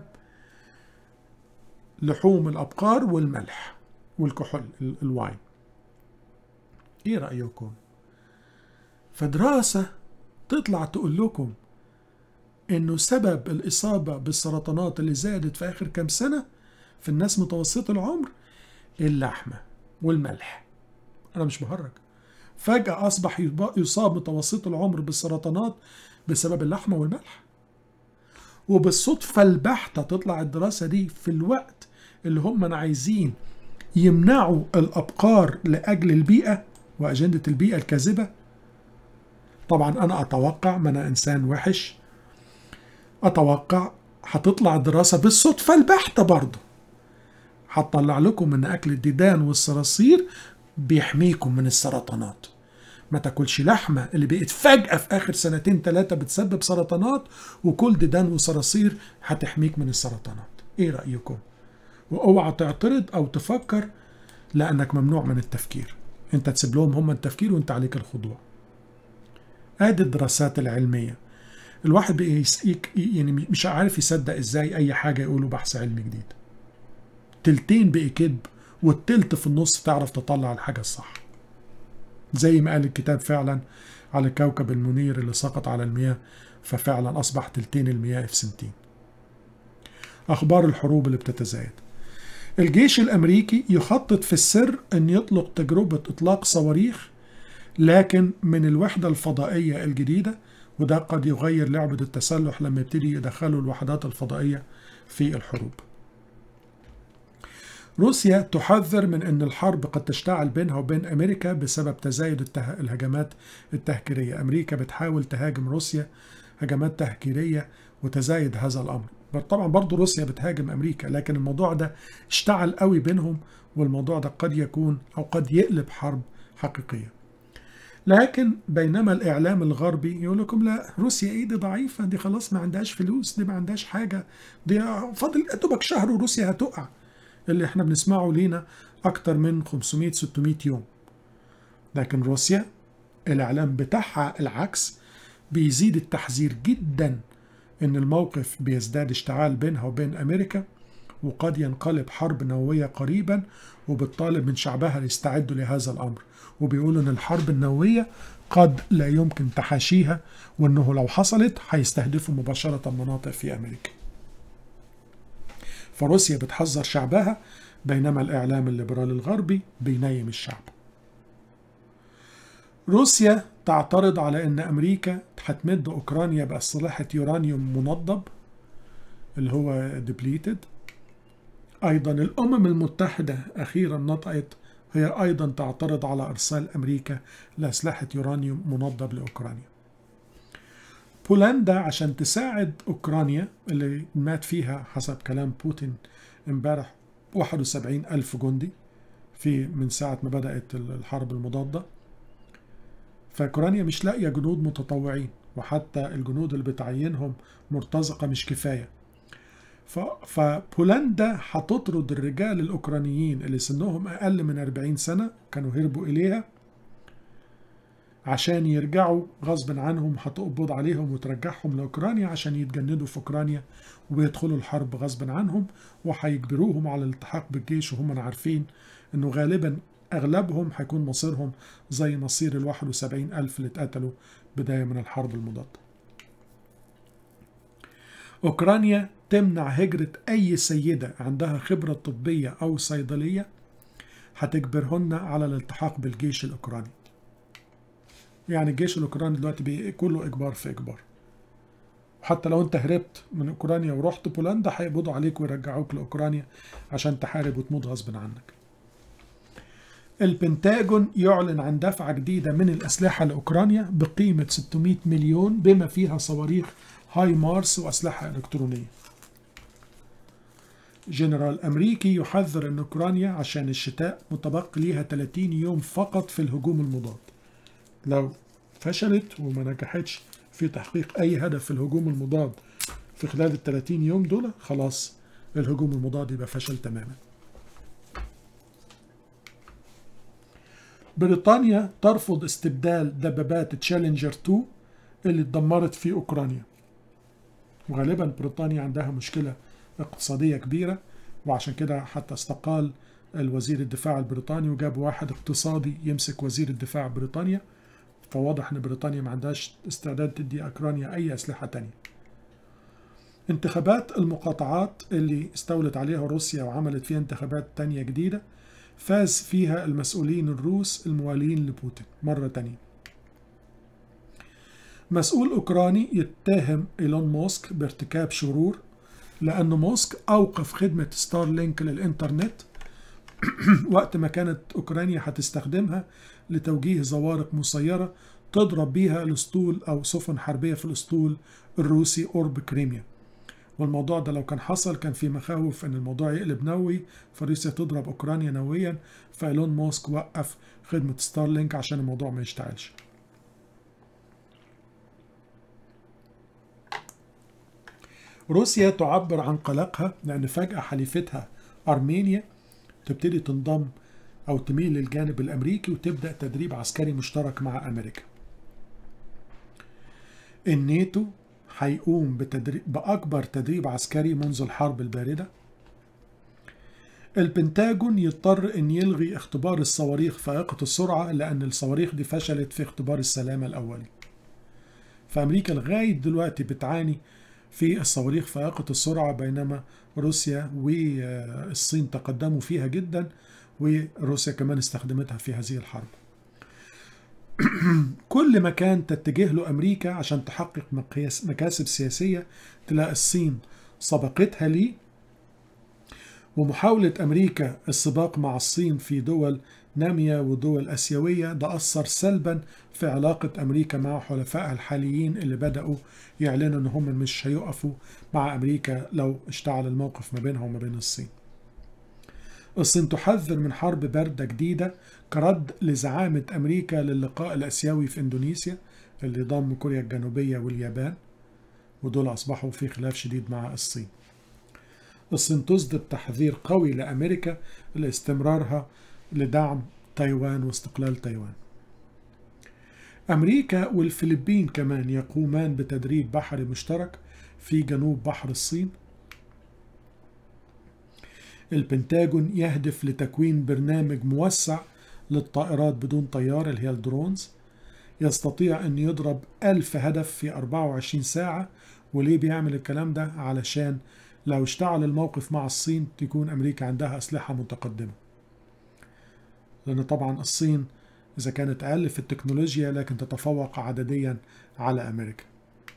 Speaker 1: لحوم الأبقار والملح والكحول الواين ايه رأيكم فدراسة تطلع تقول لكم انه سبب الإصابة بالسرطانات اللي زادت في آخر كام سنة في الناس متوسطة العمر اللحمة والملح أنا مش بهرج فجأة أصبح يصاب متوسط العمر بالسرطانات بسبب اللحمة والملح وبالصدفة البحتة تطلع الدراسة دي في الوقت اللي هم عايزين يمنعوا الأبقار لأجل البيئة وأجندة البيئة الكاذبة طبعا أنا أتوقع ما أنا إنسان وحش أتوقع هتطلع الدراسة بالصدفة البحتة برضه هتطلع لكم ان اكل الديدان والصراصير بيحميكم من السرطانات ما تاكلش لحمه اللي بقت فجاه في اخر سنتين ثلاثه بتسبب سرطانات وكل ديدان وصراصير هتحميك من السرطانات ايه رايكم واوعى تعترض او تفكر لانك ممنوع من التفكير انت تسيب لهم هم التفكير وانت عليك الخضوع ادي الدراسات العلميه الواحد بقى يعني مش عارف يصدق ازاي اي حاجه يقولوا بحث علمي جديد تلتين بقي كذب والتلت في النص تعرف تطلع الحاجة الصح زي ما قال الكتاب فعلا على كوكب المنير اللي سقط على المياه ففعلا أصبح تلتين المياه في سنتين أخبار الحروب اللي بتتزايد الجيش الأمريكي يخطط في السر أن يطلق تجربة إطلاق صواريخ لكن من الوحدة الفضائية الجديدة وده قد يغير لعبة التسلح لما يبتدي يدخلوا الوحدات الفضائية في الحروب روسيا تحذر من أن الحرب قد تشتعل بينها وبين أمريكا بسبب تزايد الته... الهجمات التهكيرية أمريكا بتحاول تهاجم روسيا هجمات تهكيرية وتزايد هذا الأمر طبعا برضو روسيا بتهاجم أمريكا لكن الموضوع ده اشتعل قوي بينهم والموضوع ده قد يكون أو قد يقلب حرب حقيقية لكن بينما الإعلام الغربي يقول لكم لا روسيا إيه دي ضعيفة دي خلاص ما عندهاش فلوس دي ما عندهاش حاجة دي فاضل دوبك شهر وروسيا هتقع اللي احنا بنسمعه لينا أكتر من 500 600 يوم لكن روسيا الإعلام بتاعها العكس بيزيد التحذير جدا إن الموقف بيزداد اشتعال بينها وبين أمريكا وقد ينقلب حرب نووية قريبا وبتطالب من شعبها يستعدوا لهذا الأمر وبيقولوا إن الحرب النووية قد لا يمكن تحاشيها وإنه لو حصلت هيستهدفوا مباشرة مناطق في أمريكا فروسيا بتحذر شعبها بينما الإعلام الليبرالي الغربي بينيم الشعب روسيا تعترض على أن أمريكا هتمد أوكرانيا بأسلحة يورانيوم منضب اللي هو ديبليتد أيضا الأمم المتحدة أخيرا نطقت هي أيضا تعترض على إرسال أمريكا لأسلحة يورانيوم منضب لأوكرانيا بولندا عشان تساعد أوكرانيا اللي مات فيها حسب كلام بوتين امبارح 71 ألف جندي في من ساعة ما بدأت الحرب المضادة فأوكرانيا مش لاقية جنود متطوعين وحتى الجنود اللي بتعينهم مرتزقة مش كفاية فبولندا هتطرد الرجال الأوكرانيين اللي سنهم أقل من 40 سنة كانوا هربوا إليها عشان يرجعوا غصب عنهم هتقبض عليهم وترجعهم لأوكرانيا عشان يتجندوا في أوكرانيا ويدخلوا الحرب غصب عنهم وهيجبروهم على الالتحاق بالجيش وهم عارفين انه غالبا اغلبهم هيكون مصيرهم زي مصير ال 71 الف اللي اتقتلوا بداية من الحرب المضادة أوكرانيا تمنع هجرة أي سيدة عندها خبرة طبية أو صيدلية هتجبرهن على الالتحاق بالجيش الأوكراني يعني الجيش الأوكراني دلوقتي كله إجبار في إجبار وحتى لو أنت هربت من أوكرانيا ورحت بولندا هيقبضوا عليك ويرجعوك لأوكرانيا عشان تحارب وتموت غصب عنك البنتاجون يعلن عن دفعة جديدة من الأسلحة لأوكرانيا بقيمة 600 مليون بما فيها صواريخ هاي مارس وأسلحة إلكترونية جنرال أمريكي يحذر أن أوكرانيا عشان الشتاء متبقي ليها 30 يوم فقط في الهجوم المضاد لو فشلت وما نجحتش في تحقيق أي هدف في الهجوم المضاد في خلال ال 30 يوم دول خلاص الهجوم المضاد يبقى فشل تماما بريطانيا ترفض استبدال دبابات تشالنجر 2 اللي اتدمرت في أوكرانيا وغالبا بريطانيا عندها مشكلة اقتصادية كبيرة وعشان كده حتى استقال الوزير الدفاع البريطاني وجاب واحد اقتصادي يمسك وزير الدفاع بريطانيا فواضح ان بريطانيا ما عندهاش استعداد تدي اوكرانيا اي اسلحة تانية انتخابات المقاطعات اللي استولت عليها روسيا وعملت فيها انتخابات تانية جديدة فاز فيها المسؤولين الروس الموالين لبوتين مرة تانية مسؤول أوكراني يتهم إيلون ماسك بارتكاب شرور لأن ماسك أوقف خدمة ستارلينك للإنترنت وقت ما كانت أوكرانيا هتستخدمها لتوجيه زوارق مسيرة تضرب بيها الأسطول أو سفن حربية في الأسطول الروسي قرب كريميا والموضوع ده لو كان حصل كان في مخاوف ان الموضوع يقلب نووي فروسيا تضرب اوكرانيا نوويا فايلون ماسك وقف خدمة ستارلينك عشان الموضوع ما يشتعلش روسيا تعبر عن قلقها لأن فجأة حليفتها أرمينيا تبتدي تنضم أو تميل للجانب الأمريكي وتبدأ تدريب عسكري مشترك مع أمريكا الناتو هيقوم بتدريب بأكبر تدريب عسكري منذ الحرب الباردة البنتاجون يضطر أن يلغي اختبار الصواريخ فائقة السرعة لأن الصواريخ دي فشلت في اختبار السلامة الأولي فأمريكا لغاية دلوقتي بتعاني في الصواريخ فائقة السرعة بينما روسيا والصين تقدموا فيها جدا وروسيا كمان استخدمتها في هذه الحرب كل مكان تتجه له أمريكا عشان تحقق مكاسب سياسية تلاقي الصين سبقتها ليه ومحاولة أمريكا السباق مع الصين في دول نامية ودول أسيوية ده أثر سلبا في علاقة أمريكا مع حلفائها الحاليين اللي بدأوا يعلنوا أن هم مش هيقفوا مع أمريكا لو اشتعل الموقف ما بينها وما بين الصين الصين تحذر من حرب باردة جديدة كرد لزعامة أمريكا للقاء الأسيوي في إندونيسيا اللي ضم كوريا الجنوبية واليابان ودول أصبحوا في خلاف شديد مع الصين الصين تصدر تحذير قوي لأمريكا لاستمرارها لدعم تايوان واستقلال تايوان أمريكا والفلبين كمان يقومان بتدريب بحري مشترك في جنوب بحر الصين البنتاجون يهدف لتكوين برنامج موسع للطائرات بدون طيار اللي هي الدرونز يستطيع أن يضرب ألف هدف في 24 ساعة وليه بيعمل الكلام ده علشان لو اشتعل الموقف مع الصين تكون أمريكا عندها أسلحة متقدمة لأن طبعا الصين إذا كانت أقل في التكنولوجيا لكن تتفوق عدديا على أمريكا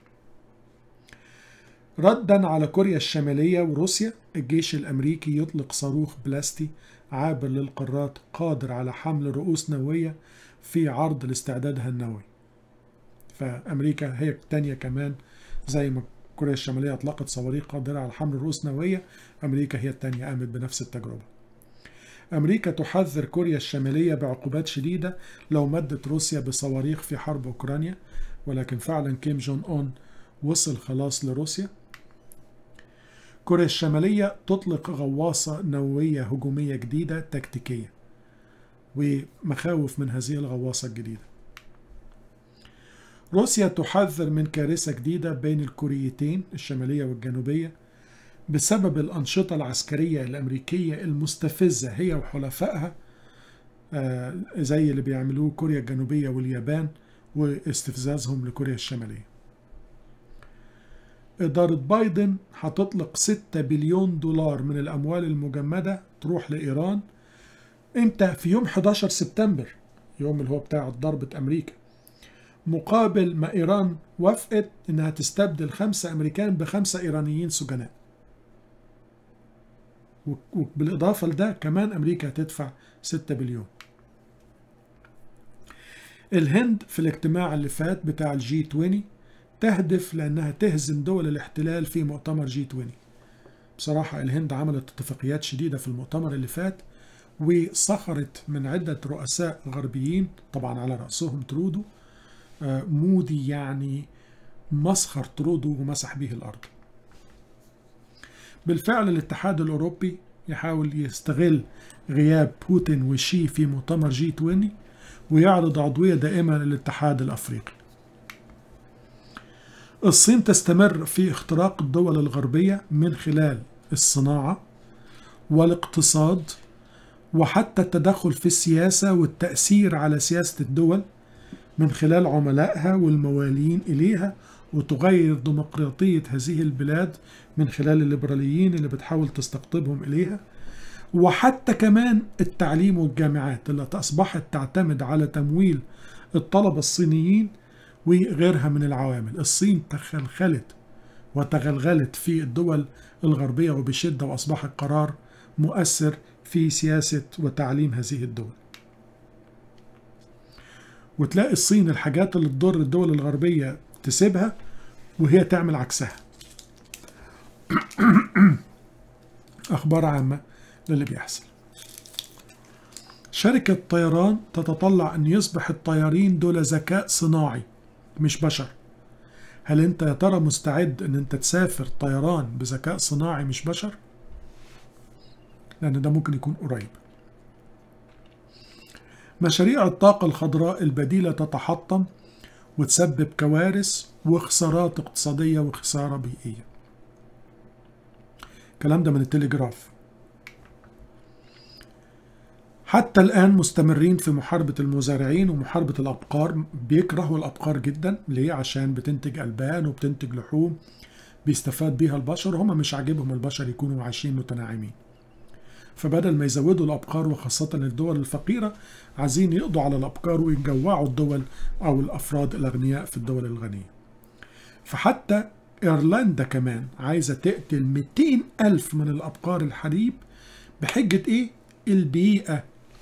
Speaker 1: ردا على كوريا الشمالية وروسيا الجيش الأمريكي يطلق صاروخ بلاستي عابر للقارات قادر على حمل رؤوس نووية في عرض لاستعدادها النووي فأمريكا هي الثانية كمان زي ما كوريا الشمالية أطلقت صواريخ قادرة على حمل رؤوس نووية أمريكا هي الثانية قامت بنفس التجربة أمريكا تحذر كوريا الشمالية بعقوبات شديدة لو مدت روسيا بصواريخ في حرب أوكرانيا ولكن فعلا كيم جون أون وصل خلاص لروسيا كوريا الشمالية تطلق غواصة نووية هجومية جديدة تكتيكية ومخاوف من هذه الغواصة الجديدة روسيا تحذر من كارثة جديدة بين الكوريتين الشمالية والجنوبية بسبب الأنشطة العسكرية الأمريكية المستفزة هي وحلفائها زي اللي بيعملوه كوريا الجنوبية واليابان واستفزازهم لكوريا الشمالية إدارة بايدن هتطلق 6 بليون دولار من الأموال المجمدة تروح لإيران إمتى؟ في يوم 11 سبتمبر يوم اللي هو بتاع ضربة أمريكا مقابل ما إيران وافقت إنها تستبدل خمسة أمريكان بخمسة إيرانيين سجناء وبالإضافة لده كمان أمريكا هتدفع 6 بليون الهند في الاجتماع اللي فات بتاع الجي 20 تهدف لأنها تهزم دول الاحتلال في مؤتمر جي 20 بصراحة الهند عملت اتفاقيات شديدة في المؤتمر اللي فات وسخرت من عدة رؤساء غربيين طبعا على رأسهم ترودو مودي يعني مسخر ترودو ومسح به الأرض بالفعل الاتحاد الأوروبي يحاول يستغل غياب بوتين وشي في مؤتمر جي 20 ويعرض عضوية دائمة للاتحاد الأفريقي الصين تستمر في اختراق الدول الغربية من خلال الصناعة والاقتصاد وحتى التدخل في السياسة والتأثير على سياسة الدول من خلال عملائها والموالين إليها وتغير ديمقراطية هذه البلاد من خلال الليبراليين اللي بتحاول تستقطبهم إليها وحتى كمان التعليم والجامعات التي أصبحت تعتمد على تمويل الطلبة الصينيين وغيرها من العوامل الصين تخلخلت وتغلغلت في الدول الغربية وبشدة وأصبح قرار مؤثر في سياسة وتعليم هذه الدول وتلاقي الصين الحاجات اللي تضر الدول الغربية تسيبها وهي تعمل عكسها أخبار عامة للي بيحصل شركة طيران تتطلع أن يصبح الطيارين دول ذكاء صناعي مش بشر هل أنت يا ترى مستعد أن أنت تسافر طيران بذكاء صناعي مش بشر؟ لأن ده ممكن يكون قريب مشاريع الطاقة الخضراء البديلة تتحطم وتسبب كوارث وخسارات اقتصادية وخسارة بيئية الكلام ده من التليجراف حتى الآن مستمرين في محاربة المزارعين ومحاربة الأبقار بيكرهوا الأبقار جدا ليه عشان بتنتج ألبان وبتنتج لحوم بيستفاد بيها البشر وهم مش عاجبهم البشر يكونوا عايشين متناعمين فبدل ما يزودوا الأبقار وخاصة الدول الفقيرة عايزين يقضوا على الأبقار ويجوعوا الدول أو الأفراد الأغنياء في الدول الغنية فحتى إيرلندا كمان عايزة تقتل 200 ألف من الأبقار الحريب بحجة إيه؟ البيئة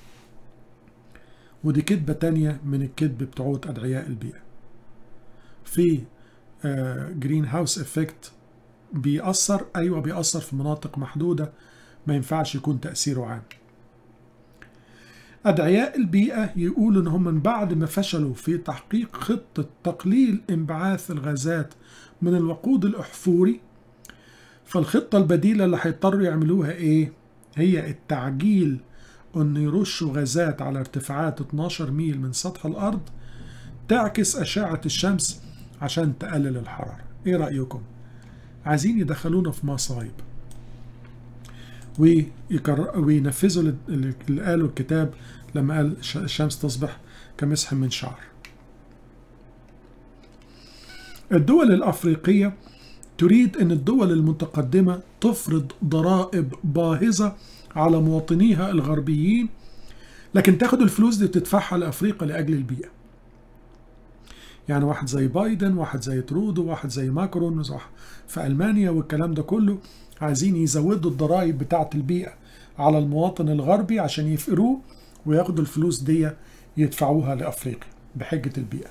Speaker 1: ودي كذبة تانية من الكذب بتوعت أدعياء البيئة في جرين هاوس افكت بيأثر أيوة بيأثر في مناطق محدودة ما ينفعش يكون تأثيره عام أدعياء البيئة يقولوا إن هم من بعد ما فشلوا في تحقيق خطة تقليل انبعاث الغازات من الوقود الأحفوري فالخطة البديلة اللي هيضطروا يعملوها إيه؟ هي التعجيل أن يرشوا غازات على ارتفاعات 12 ميل من سطح الأرض تعكس أشعة الشمس عشان تقلل الحرارة إيه رأيكم؟ عايزين يدخلونا في مصايب وينفذوا اللي قاله الكتاب لما قال الشمس تصبح كمسح من شعر الدول الأفريقية تريد أن الدول المتقدمة تفرض ضرائب باهظة على مواطنيها الغربيين لكن تاخد الفلوس دي وتدفعها لأفريقيا لأجل البيئة يعني واحد زي بايدن واحد زي ترودو واحد زي ماكرون في ألمانيا والكلام ده كله عايزين يزودوا الضرائب بتاعة البيئة على المواطن الغربي عشان يفقروه وياخدوا الفلوس دي يدفعوها لأفريقيا بحجة البيئة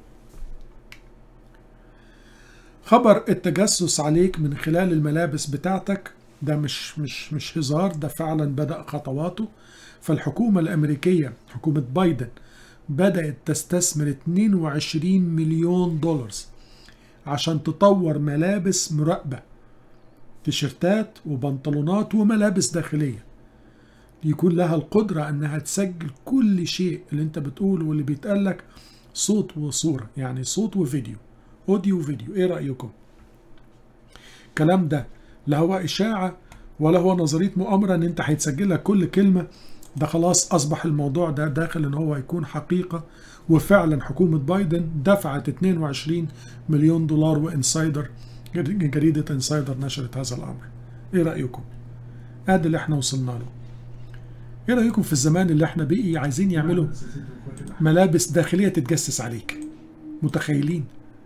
Speaker 1: خبر التجسس عليك من خلال الملابس بتاعتك ده مش مش مش هزار ده فعلا بدأ خطواته فالحكومة الأمريكية حكومة بايدن بدأت تستثمر 22 مليون دولار عشان تطور ملابس مراقبة تيشرتات وبنطلونات وملابس داخلية يكون لها القدرة أنها تسجل كل شيء اللي أنت بتقوله واللي بيتقالك صوت وصورة يعني صوت وفيديو اوديو وفيديو ايه رأيكم الكلام ده لا هو إشاعة ولا هو نظرية مؤامرة ان انت هيتسجل لك كل كلمة ده خلاص اصبح الموضوع ده داخل ان هو يكون حقيقة وفعلا حكومة بايدن دفعت 22 مليون دولار وانسايدر جريدة انسايدر نشرت هذا الامر ايه رأيكم ادي اللي احنا وصلنا له ايه رأيكم في الزمان اللي احنا بقي عايزين يعملوا ملابس داخلية تتجسس عليك متخيلين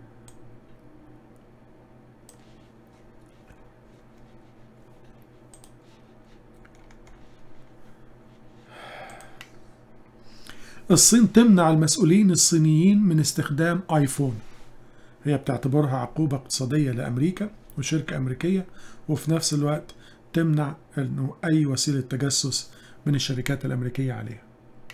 Speaker 1: الصين تمنع المسؤولين الصينيين من استخدام ايفون هي بتعتبرها عقوبة اقتصادية لأمريكا وشركة أمريكية وفي نفس الوقت تمنع أنه أي وسيلة تجسس من الشركات الأمريكية عليها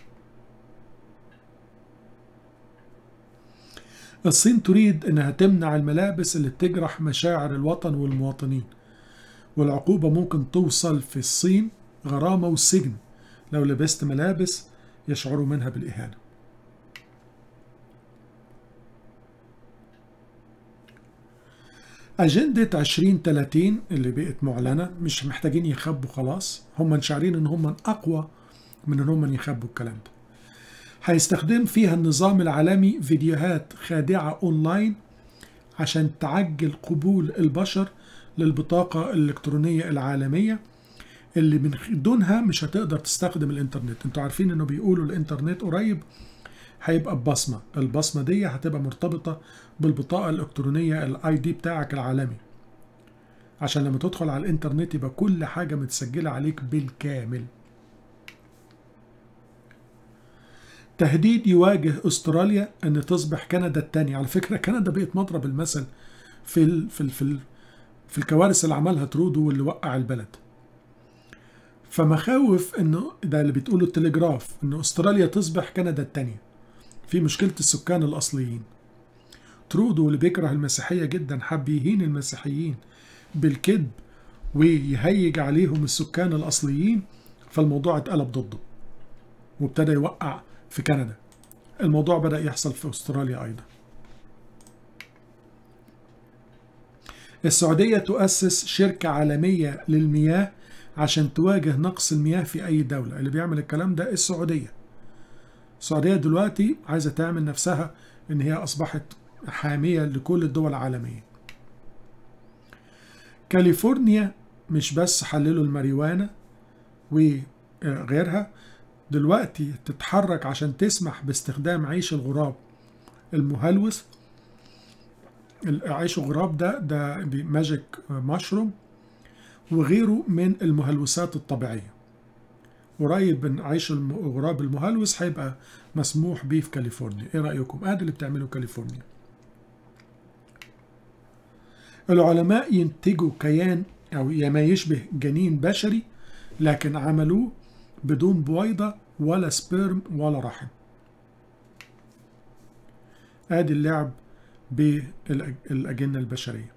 Speaker 1: الصين تريد أنها تمنع الملابس اللي بتجرح مشاعر الوطن والمواطنين والعقوبة ممكن توصل في الصين غرامة والسجن لو لبست ملابس يشعروا منها بالإهانة أجندة 2030 اللي بقت معلنة مش محتاجين يخبوا خلاص هم شاعرين إن هم أقوى من إن هم يخبوا الكلام ده هيستخدم فيها النظام العالمي فيديوهات خادعة أونلاين عشان تعجل قبول البشر للبطاقة الإلكترونية العالمية اللي من دونها مش هتقدر تستخدم الإنترنت انتوا عارفين إنه بيقولوا الإنترنت قريب هيبقى ببصمة البصمة دي هتبقى مرتبطة بالبطاقة الإلكترونية الاي دي بتاعك العالمي عشان لما تدخل على الإنترنت يبقى كل حاجة متسجلة عليك بالكامل تهديد يواجه استراليا ان تصبح كندا الثانيه على فكره كندا بقت مضرب المثل في ال في ال في, ال في الكوارث اللي عملها ترودو واللي وقع البلد فمخاوف انه ده اللي بتقوله التلجراف ان استراليا تصبح كندا الثانيه في مشكله السكان الاصليين ترودو اللي بيكره المسيحيه جدا حب يهين المسيحيين بالكذب ويهيج عليهم السكان الاصليين فالموضوع اتقلب ضده وابتدى يوقع في كندا الموضوع بدأ يحصل في أستراليا أيضا السعودية تؤسس شركة عالمية للمياه عشان تواجه نقص المياه في أي دولة اللي بيعمل الكلام ده السعودية السعودية دلوقتي عايزة تعمل نفسها إن هي أصبحت حامية لكل الدول العالمية كاليفورنيا مش بس حللوا الماريوانا وغيرها دلوقتي تتحرك عشان تسمح باستخدام عيش الغراب المهلوث عيش الغراب ده ده ماجيك مشروم وغيره من المهلوسات الطبيعية قريب من عيش الغراب المهلوس هيبقى مسموح بيه في كاليفورنيا ايه رأيكم ادي اللي بتعمله كاليفورنيا العلماء ينتجوا كيان او ما يشبه جنين بشري لكن عملوه بدون بويضة ولا سبيرم ولا رحم ادي اللعب بالأجنة البشرية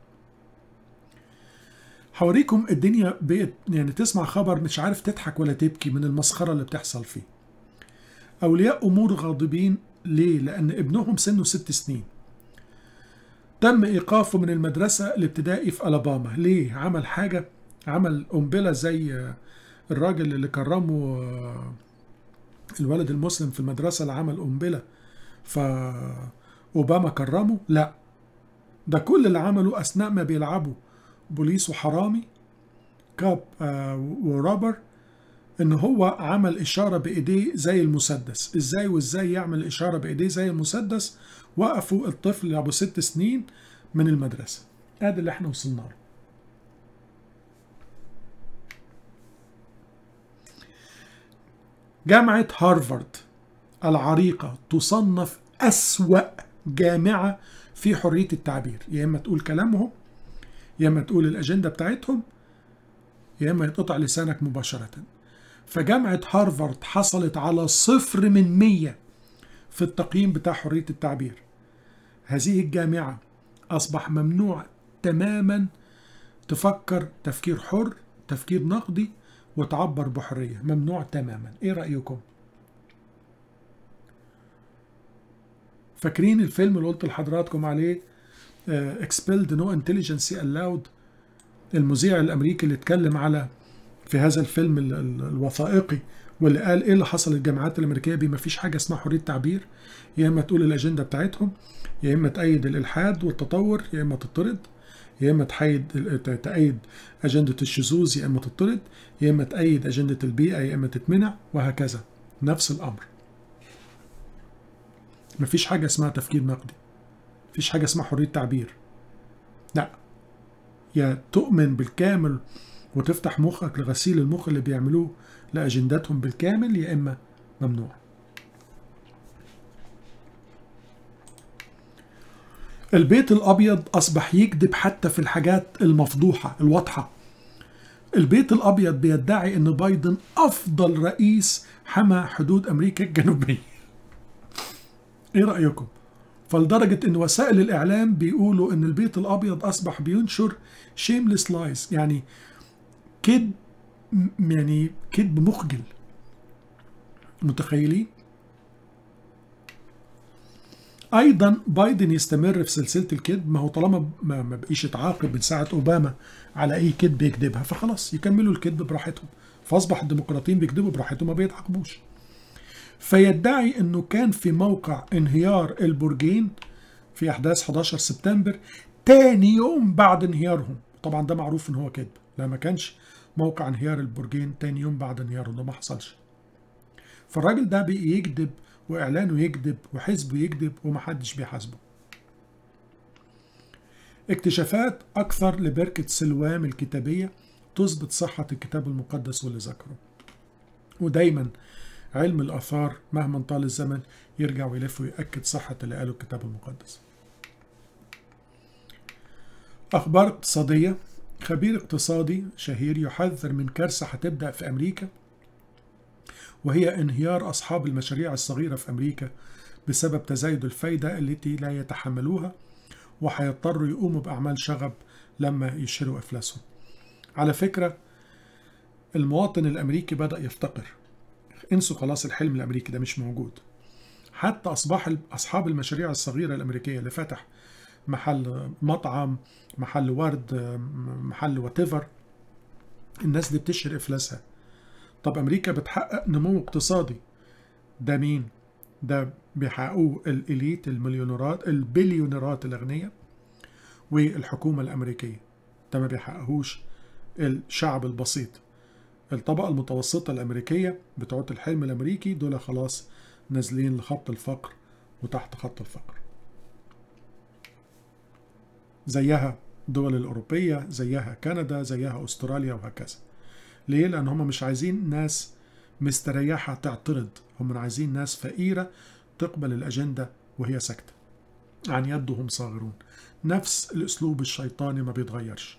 Speaker 1: هوريكم الدنيا بقت يعني تسمع خبر مش عارف تضحك ولا تبكي من المسخرة اللي بتحصل فيه أولياء أمور غاضبين ليه؟ لأن ابنهم سنه ست سنين تم إيقافه من المدرسة الابتدائي في ألاباما ليه؟ عمل حاجة عمل قنبلة زي الراجل اللي كرمه الولد المسلم في المدرسة اللي عمل قنبلة فأوباما كرمه لا ده كل اللي عمله أثناء ما بيلعبوا بوليس وحرامي كاب ورابر ان هو عمل اشاره بايديه زي المسدس ازاي وازاي يعمل اشاره بايديه زي المسدس وقفوا الطفل ابو ست سنين من المدرسه ادي اللي احنا وصلنا له جامعة هارفارد العريقة تصنف أسوأ جامعة في حرية التعبير يا إما تقول كلامهم يا إما تقول الأجندة بتاعتهم يا إما يتقطع لسانك مباشرة فجامعة هارفارد حصلت على صفر من مية في التقييم بتاع حرية التعبير هذه الجامعة أصبح ممنوع تماما تفكر تفكير حر تفكير نقدي وتعبر بحرية ممنوع تماما ايه رأيكم فاكرين الفيلم اللي قلت لحضراتكم عليه اكسبيلد نو انتليجنسي الاود المذيع الامريكي اللي اتكلم على في هذا الفيلم الوثائقي واللي قال ايه اللي حصل للجامعات الامريكيه بما فيش حاجه اسمها حريه تعبير يا اما تقول الاجنده بتاعتهم يا اما تأيد الالحاد والتطور يا اما تطرد يا اما تحيد تأيد اجنده الشذوذ يا اما تطرد يا اما تأيد اجنده البيئه يا اما تتمنع وهكذا نفس الامر مفيش حاجه اسمها تفكير نقدي مفيش حاجه اسمها حريه تعبير لا يا تؤمن بالكامل وتفتح مخك لغسيل المخ اللي بيعملوه لأجنداتهم بالكامل يا إما ممنوع البيت الأبيض أصبح يكذب حتى في الحاجات المفضوحة الواضحة البيت الأبيض بيدعي أن بايدن أفضل رئيس حمى حدود أمريكا الجنوبية إيه رأيكم؟ فلدرجة أن وسائل الإعلام بيقولوا أن البيت الأبيض أصبح بينشر شيمليس لايز يعني كذب يعني كذب مخجل متخيلين ايضا بايدن يستمر في سلسله الكذب ما هو طالما ما بقيش يتعاقب من ساعه اوباما على اي كذب يكذبها فخلاص يكملوا الكذب براحتهم فاصبح الديمقراطيين بيكذبوا براحتهم ما بيتعاقبوش فيدعي انه كان في موقع انهيار البرجين في احداث 11 سبتمبر تاني يوم بعد انهيارهم طبعا ده معروف ان هو كذب لا ما كانش موقع انهيار البرجين تاني يوم بعد انهياره ده ما حصلش فالراجل ده بقي يكذب واعلانه يكذب وحزبه يكذب ومحدش بيحاسبه اكتشافات اكثر لبركة سلوام الكتابية تثبت صحة الكتاب المقدس واللي ذكره ودايما علم الآثار مهما طال الزمن يرجع ويلف ويأكد صحة اللي قاله الكتاب المقدس أخبار اقتصادية خبير اقتصادي شهير يحذر من كارثة هتبدأ في أمريكا وهي انهيار أصحاب المشاريع الصغيرة في أمريكا بسبب تزايد الفايدة التي لا يتحملوها وهيضطروا يقوموا بأعمال شغب لما يشتروا إفلاسهم على فكرة المواطن الأمريكي بدأ يفتقر انسوا خلاص الحلم الأمريكي ده مش موجود حتى أصبح أصحاب المشاريع الصغيرة الأمريكية اللي فتح محل مطعم محل ورد محل واتيفر الناس دي بتشهر افلاسها طب امريكا بتحقق نمو اقتصادي ده مين ده بيحققوه الاليت المليونيرات البليونيرات الاغنياء والحكومه الامريكيه ده ما بيحققهوش الشعب البسيط الطبقه المتوسطه الامريكيه بتوع الحلم الامريكي دول خلاص نازلين لخط الفقر وتحت خط الفقر زيها الدول الأوروبية زيها كندا زيها أستراليا وهكذا ليه؟ لأن هم مش عايزين ناس مستريحة تعترض هم عايزين ناس فقيرة تقبل الأجندة وهي ساكتة عن يدهم صاغرون نفس الأسلوب الشيطاني ما بيتغيرش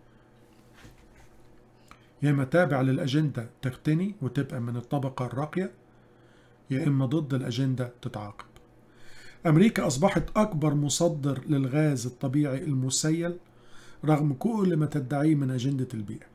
Speaker 1: يا إما تابع للأجندة تغتني وتبقى من الطبقة الراقية يا إما ضد الأجندة تتعاقب أمريكا أصبحت أكبر مصدر للغاز الطبيعي المسيل رغم كل ما تدعيه من أجندة البيئة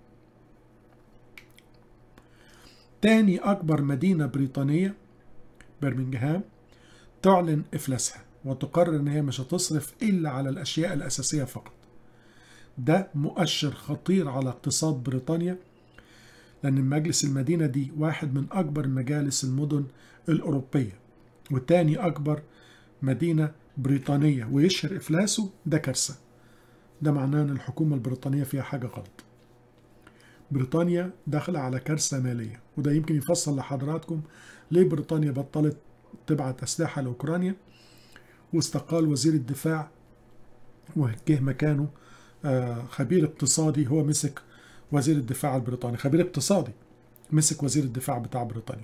Speaker 1: تاني أكبر مدينة بريطانية برمنجهام تعلن إفلاسها وتقرر إن هي مش هتصرف إلا على الأشياء الأساسية فقط ده مؤشر خطير على اقتصاد بريطانيا لأن مجلس المدينة دي واحد من أكبر مجالس المدن الأوروبية وتاني أكبر مدينة بريطانية ويشهر إفلاسه ده كارثة ده معناه أن الحكومة البريطانية فيها حاجة غلط بريطانيا داخلة على كارثة مالية وده يمكن يفصل لحضراتكم ليه بريطانيا بطلت تبعت أسلحة لأوكرانيا واستقال وزير الدفاع وجه مكانه خبير اقتصادي هو مسك وزير الدفاع البريطاني خبير اقتصادي مسك وزير الدفاع بتاع بريطانيا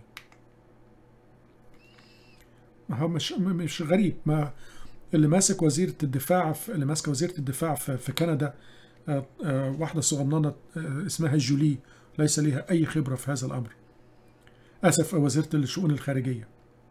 Speaker 1: ما هو مش مش غريب ما اللي ماسك وزيرة الدفاع في اللي ماسكه وزيرة الدفاع في, في كندا آآ آآ واحدة صغننة اسمها جولي ليس لها أي خبرة في هذا الأمر أسف وزيرة الشؤون الخارجية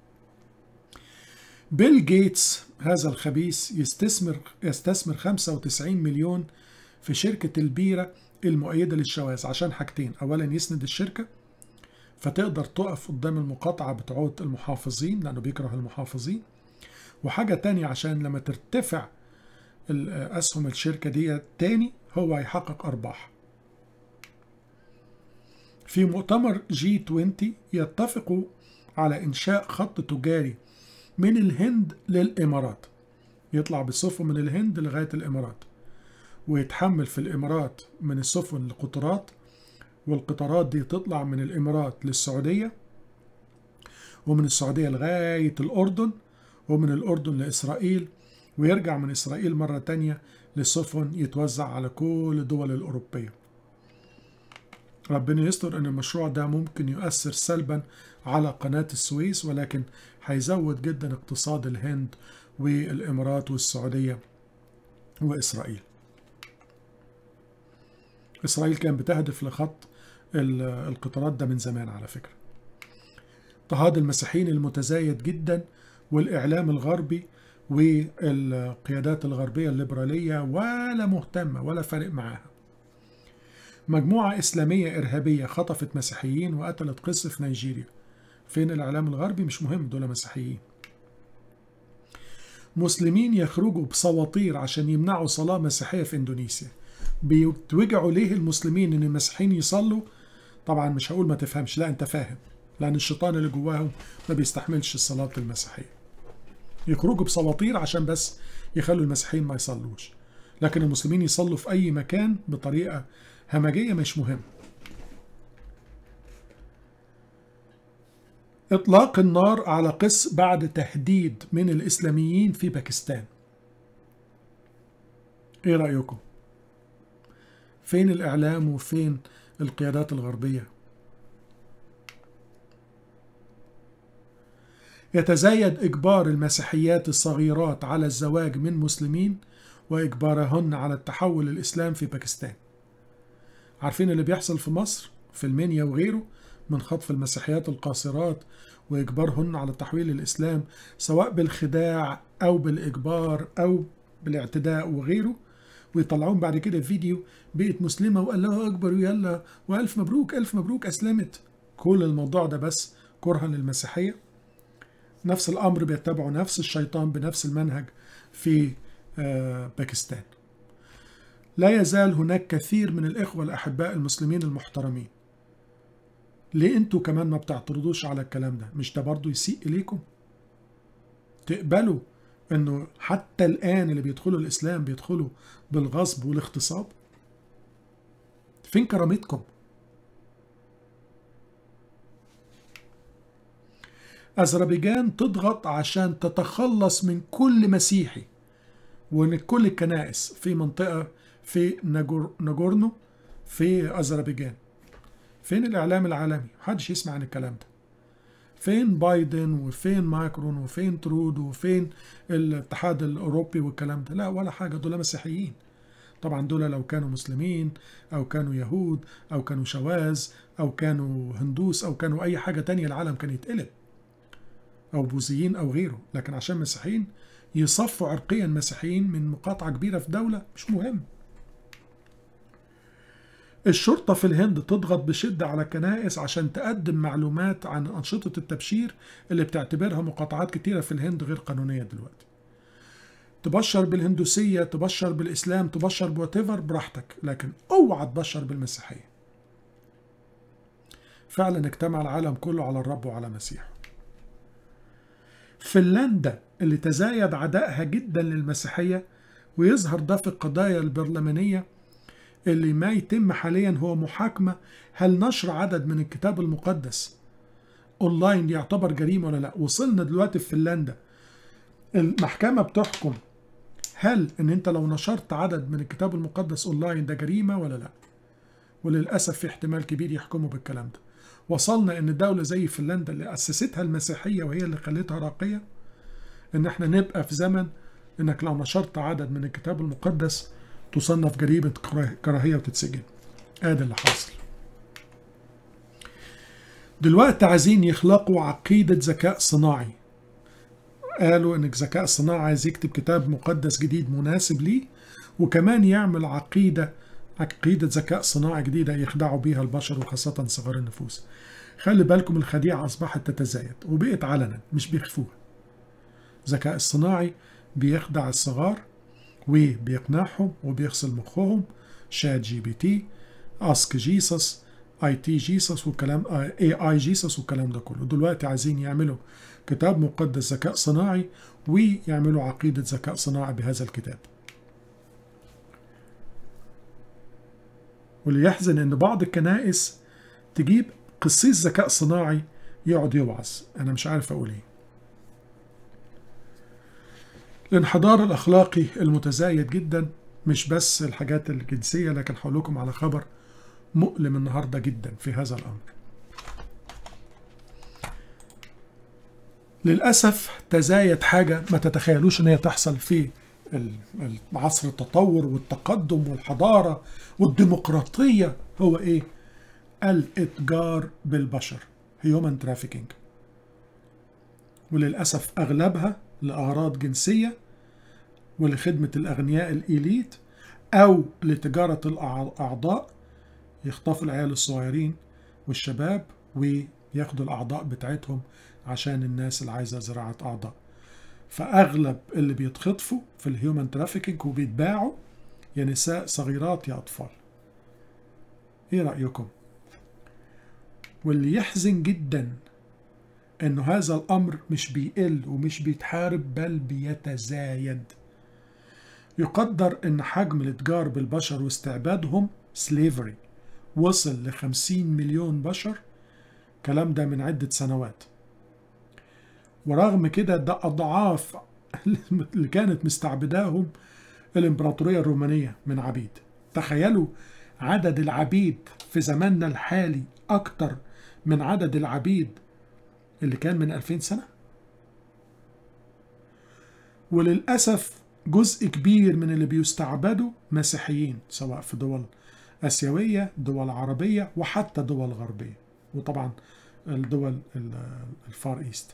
Speaker 1: بيل جيتس هذا الخبيث يستثمر يستثمر 95 مليون في شركة البيرة المؤيدة للشواذ عشان حاجتين أولا يسند الشركة فتقدر تقف قدام المقاطعة بتوع المحافظين لأنه بيكره المحافظين وحاجة تانية عشان لما ترتفع أسهم الشركة دي تاني هو هيحقق أرباح في مؤتمر جي 20 يتفقوا على إنشاء خط تجاري من الهند للإمارات يطلع بالسفن من الهند لغاية الإمارات ويتحمل في الإمارات من السفن القطارات والقطارات دي تطلع من الإمارات للسعودية ومن السعودية لغاية الأردن ومن الأردن لإسرائيل ويرجع من إسرائيل مرة تانية للسفن يتوزع على كل الدول الأوروبية ربنا يستر أن المشروع ده ممكن يؤثر سلبا على قناة السويس ولكن هيزود جدا اقتصاد الهند والإمارات والسعودية وإسرائيل إسرائيل كان بتهدف لخط القطارات ده من زمان على فكرة اضطهاد المسيحيين المتزايد جدا والإعلام الغربي والقيادات الغربية الليبرالية ولا مهتمة ولا فارق معاها مجموعة إسلامية إرهابية خطفت مسيحيين وقتلت قس في نيجيريا فين الإعلام الغربي مش مهم دول مسيحيين مسلمين يخرجوا بسواطير عشان يمنعوا صلاة مسيحية في إندونيسيا بيتوجعوا ليه المسلمين إن المسيحيين يصلوا طبعا مش هقول ما تفهمش لا أنت فاهم لأن الشيطان اللي جواهم ما بيستحملش الصلاة المسيحية يخرجوا بسواطير عشان بس يخلوا المسيحيين ما يصلوش لكن المسلمين يصلوا في أي مكان بطريقة همجية مش مهم إطلاق النار على قس بعد تهديد من الإسلاميين في باكستان إيه رأيكم؟ فين الإعلام وفين القيادات الغربية؟ يتزايد إجبار المسيحيات الصغيرات على الزواج من مسلمين وإجبارهن على التحول للإسلام في باكستان عارفين اللي بيحصل في مصر في المنيا وغيره من خطف المسيحيات القاصرات وإجبارهن على التحويل للإسلام سواء بالخداع أو بالإجبار أو بالاعتداء وغيره ويطلعون بعد كده فيديو بقت مسلمة والله أكبر ويلا وألف مبروك ألف مبروك أسلمت كل الموضوع ده بس كرها للمسيحية نفس الأمر بيتبعوا نفس الشيطان بنفس المنهج في باكستان لا يزال هناك كثير من الإخوة الأحباء المسلمين المحترمين ليه انتوا كمان ما بتعترضوش على الكلام ده مش ده برضو يسيء إليكم تقبلوا انه حتى الآن اللي بيدخلوا الإسلام بيدخلوا بالغصب والاغتصاب فين كرامتكم أذربيجان تضغط عشان تتخلص من كل مسيحي ومن كل الكنائس في منطقة في ناجورنو في أذربيجان فين الإعلام العالمي؟ محدش يسمع عن الكلام ده فين بايدن وفين ماكرون وفين ترودو وفين الاتحاد الأوروبي والكلام ده لا ولا حاجة دول مسيحيين طبعا دول لو كانوا مسلمين أو كانوا يهود أو كانوا شواذ أو كانوا هندوس أو كانوا أي حاجة تانية العالم كان يتقلب أو بوذيين أو غيره لكن عشان مسيحيين يصفوا عرقيا مسيحيين من مقاطعة كبيرة في دولة مش مهم الشرطة في الهند تضغط بشدة على الكنائس عشان تقدم معلومات عن أنشطة التبشير اللي بتعتبرها مقاطعات كتيرة في الهند غير قانونية دلوقتي تبشر بالهندوسية تبشر بالإسلام تبشر بواتيفر براحتك لكن اوعى تبشر بالمسيحية فعلا اجتمع العالم كله على الرب وعلى مسيحه فنلندا اللي تزايد عدائها جدا للمسيحية ويظهر ده في القضايا البرلمانية اللي ما يتم حاليا هو محاكمة هل نشر عدد من الكتاب المقدس اونلاين يعتبر جريمة ولا لا وصلنا دلوقتي في فنلندا المحكمة بتحكم هل ان انت لو نشرت عدد من الكتاب المقدس اونلاين ده جريمة ولا لا وللأسف في احتمال كبير يحكموا بالكلام ده وصلنا ان دولة زي فنلندا اللي أسستها المسيحية وهي اللي خلتها راقية ان احنا نبقى في زمن انك لو نشرت عدد من الكتاب المقدس تصنف جريمة كراهية وتتسجن ادي اللي حاصل دلوقتي عايزين يخلقوا عقيدة ذكاء صناعي قالوا ان الذكاء الصناعي عايز يكتب كتاب مقدس جديد مناسب ليه وكمان يعمل عقيدة عقيدة ذكاء صناعي جديدة يخدعوا بيها البشر وخاصة صغار النفوس خلي بالكم الخديعة أصبحت تتزايد وبقت علنا مش بيخفوها الذكاء الصناعي بيخدع الصغار وبيقنعهم وبيغسل مخهم شات جي بي تي اسك جيسس اي تي جيسس والكلام اي اي جيسس والكلام ده كله دلوقتي عايزين يعملوا كتاب مقدس ذكاء صناعي ويعملوا عقيدة ذكاء صناعي بهذا الكتاب واللي يحزن ان بعض الكنائس تجيب قسيس ذكاء صناعي يقعد يوعظ انا مش عارف اقول ايه الانحدار الاخلاقي المتزايد جدا مش بس الحاجات الجنسيه لكن هقول لكم على خبر مؤلم النهارده جدا في هذا الامر للاسف تزايد حاجه ما تتخيلوش ان هي تحصل في عصر التطور والتقدم والحضاره والديمقراطيه هو ايه الاتجار بالبشر هيومن ترافيكينج وللاسف اغلبها لاغراض جنسيه ولخدمه الاغنياء الاليت او لتجاره الاعضاء يخطفوا العيال الصغيرين والشباب وياخدوا الاعضاء بتاعتهم عشان الناس اللي عايزه زراعه اعضاء فاغلب اللي بيتخطفوا في الهيومن ترافيكينج وبيتباعوا يا نساء صغيرات يا اطفال ايه رايكم واللي يحزن جدا انه هذا الامر مش بيقل ومش بيتحارب بل بيتزايد يقدر ان حجم الاتجار بالبشر واستعبادهم سليفري وصل ل 50 مليون بشر الكلام ده من عدة سنوات ورغم كده ده أضعاف اللي كانت مستعبداهم الإمبراطورية الرومانية من عبيد تخيلوا عدد العبيد في زماننا الحالي أكتر من عدد العبيد اللي كان من 2000 سنة وللأسف جزء كبير من اللي بيستعبدوا مسيحيين سواء في دول آسيوية دول عربية وحتى دول غربية وطبعا الدول الفار إيست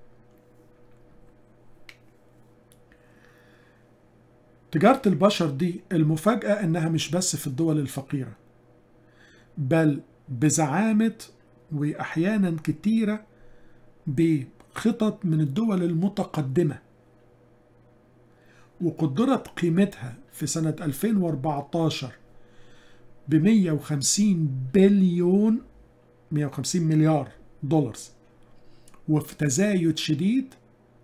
Speaker 1: تجارة البشر دي المفاجأة إنها مش بس في الدول الفقيرة بل بزعامة وأحيانا كتيرة بخطط من الدول المتقدمة وقدرت قيمتها في سنة 2014 ب 150 بليون 150 مليار دولار وفي تزايد شديد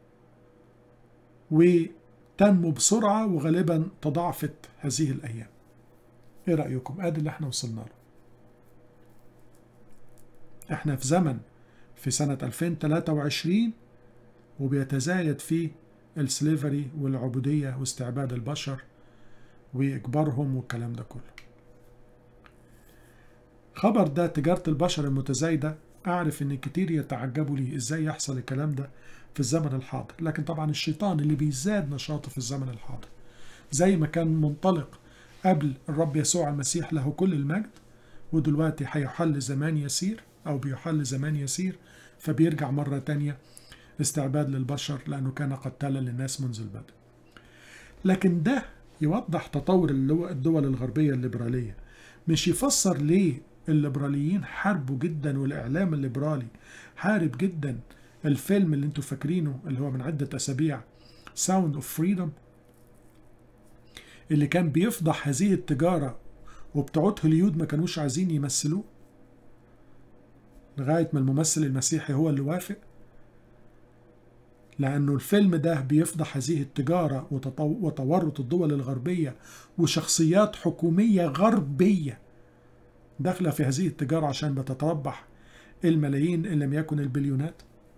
Speaker 1: وتنمو بسرعة وغالبا تضاعفت هذه الأيام ايه رأيكم ادي اللي احنا وصلنا له احنا في زمن في سنة 2023 وبيتزايد فيه السليفري والعبودية واستعباد البشر وإجبارهم والكلام ده كله خبر ده تجارة البشر المتزايدة أعرف إن كتير يتعجبوا لي إزاي يحصل الكلام ده في الزمن الحاضر لكن طبعا الشيطان اللي بيزداد نشاطه في الزمن الحاضر زي ما كان منطلق قبل الرب يسوع المسيح له كل المجد ودلوقتي هيحل زمان يسير أو بيحل زمان يسير فبيرجع مرة تانية استعباد للبشر لأنه كان قتالا للناس منذ البدء لكن ده يوضح تطور الدول الغربية الليبرالية مش يفسر ليه الليبراليين حاربوا جدا والإعلام الليبرالي حارب جدا الفيلم اللي انتوا فاكرينه اللي هو من عدة أسابيع ساوند اوف فريدم اللي كان بيفضح هذه التجارة وبتوع هوليود ما كانوش عايزين يمثلوه لغاية ما الممثل المسيحي هو اللي وافق لأنه الفيلم ده بيفضح هذه التجارة وتورط الدول الغربية وشخصيات حكومية غربية داخلة في هذه التجارة عشان بتتربح الملايين إن لم يكن البليونات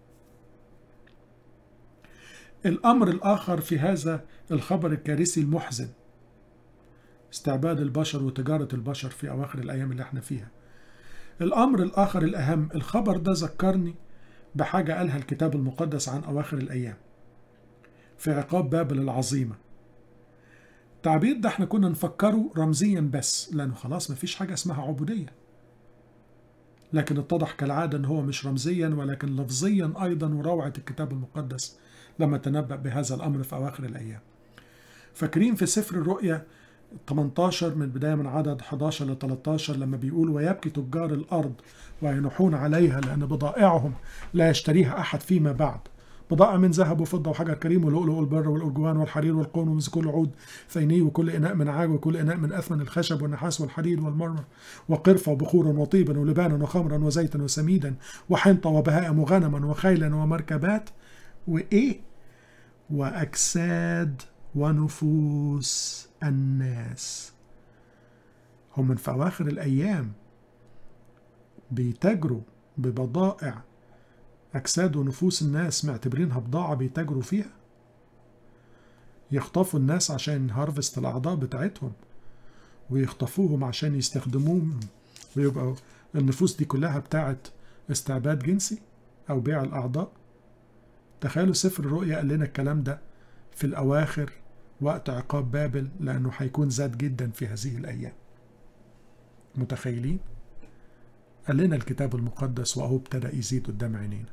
Speaker 1: الأمر الآخر في هذا الخبر الكارثي المحزن استعباد البشر وتجارة البشر في أواخر الأيام اللي احنا فيها الأمر الآخر الأهم الخبر ده ذكرني بحاجة قالها الكتاب المقدس عن أواخر الأيام في عقاب بابل العظيمة التعبير ده احنا كنا نفكره رمزيا بس لأنه خلاص مفيش حاجة اسمها عبودية لكن اتضح كالعادة أنه هو مش رمزيا ولكن لفظيا أيضا وروعة الكتاب المقدس لما تنبأ بهذا الأمر في أواخر الأيام فاكرين في سفر الرؤيا 18 من بداية من عدد 11 ل 13 لما بيقول ويبكي تجار الأرض وينحون عليها لأن بضائعهم لا يشتريها أحد فيما بعد بضاعة من ذهب وفضة وحجر كريم ولؤلؤ والبر والأرجوان والحرير والقون ومن كل عود ثيني وكل إناء من عاج وكل إناء من أثمن الخشب والنحاس والحديد والمرمر وقرفة وبخورا وطيبا ولبانا وخمرا وزيتا وسميدا وحنطة وبهائم وغنما وخيلا ومركبات وإيه وأجساد ونفوس الناس هم من في أواخر الأيام بيتاجروا ببضائع أجساد ونفوس الناس معتبرينها بضاعة بيتاجروا فيها يخطفوا الناس عشان هارفست الأعضاء بتاعتهم ويخطفوهم عشان يستخدموهم ويبقى النفوس دي كلها بتاعت استعباد جنسي أو بيع الأعضاء تخيلوا سفر الرؤيا قال لنا الكلام ده في الأواخر وقت عقاب بابل لأنه هيكون زاد جدا في هذه الأيام متخيلين؟ قال لنا الكتاب المقدس وأهو ابتدأ يزيد قدام عينينا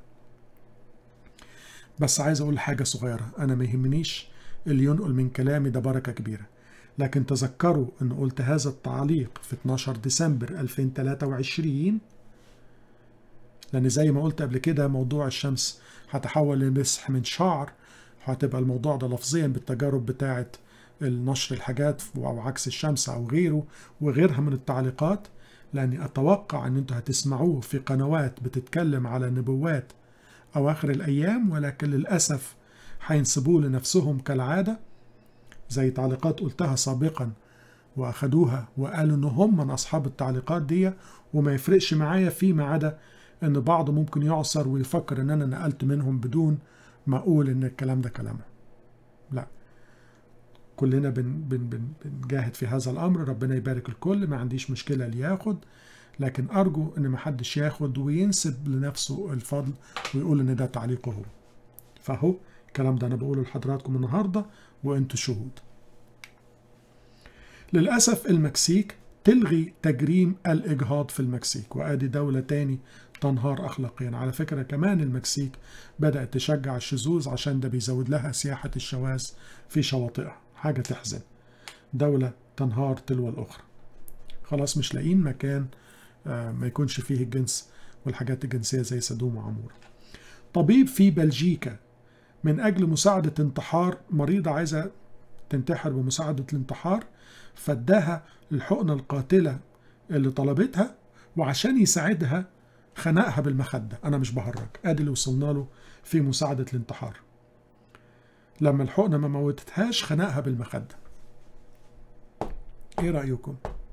Speaker 1: بس عايز أقول حاجة صغيرة أنا ما يهمنيش اللي ينقل من كلامي ده بركة كبيرة لكن تذكروا أن قلت هذا التعليق في 12 ديسمبر 2023 لأن زي ما قلت قبل كده موضوع الشمس هتحول لمسح من شعر هتبقى الموضوع ده لفظيا بالتجارب بتاعة النشر الحاجات أو عكس الشمس أو غيره وغيرها من التعليقات لأني أتوقع أن أنتوا هتسمعوه في قنوات بتتكلم على نبوات أواخر الأيام ولكن للأسف هينسبوه لنفسهم كالعادة زي تعليقات قلتها سابقا وأخدوها وقالوا إن هم من أصحاب التعليقات دي وما يفرقش معايا فيما عدا إن بعض ممكن يعصر ويفكر إن أنا نقلت منهم بدون ما أقول إن الكلام ده كلامه لا كلنا بن بن بن بنجاهد في هذا الأمر ربنا يبارك الكل ما عنديش مشكلة اللي ياخد لكن أرجو إن محدش ياخد وينسب لنفسه الفضل ويقول إن ده تعليقه هو فهو الكلام ده أنا بقوله لحضراتكم النهاردة وأنتوا شهود للأسف المكسيك تلغي تجريم الإجهاض في المكسيك وآدي دولة تاني تنهار أخلاقيا على فكرة كمان المكسيك بدأت تشجع الشذوذ عشان ده بيزود لها سياحة الشواذ في شواطئها حاجة تحزن دولة تنهار تلو الأخرى خلاص مش لاقيين مكان ما يكونش فيه الجنس والحاجات الجنسية زي سدوم وعمورة طبيب في بلجيكا من أجل مساعدة انتحار مريضة عايزة تنتحر بمساعدة الانتحار فاداها الحقنة القاتلة اللي طلبتها وعشان يساعدها خنقها بالمخدة أنا مش بهرج أدي اللي وصلنا له في مساعدة الانتحار لما الحقنة ما موتتهاش خنقها بالمخدة ايه رأيكم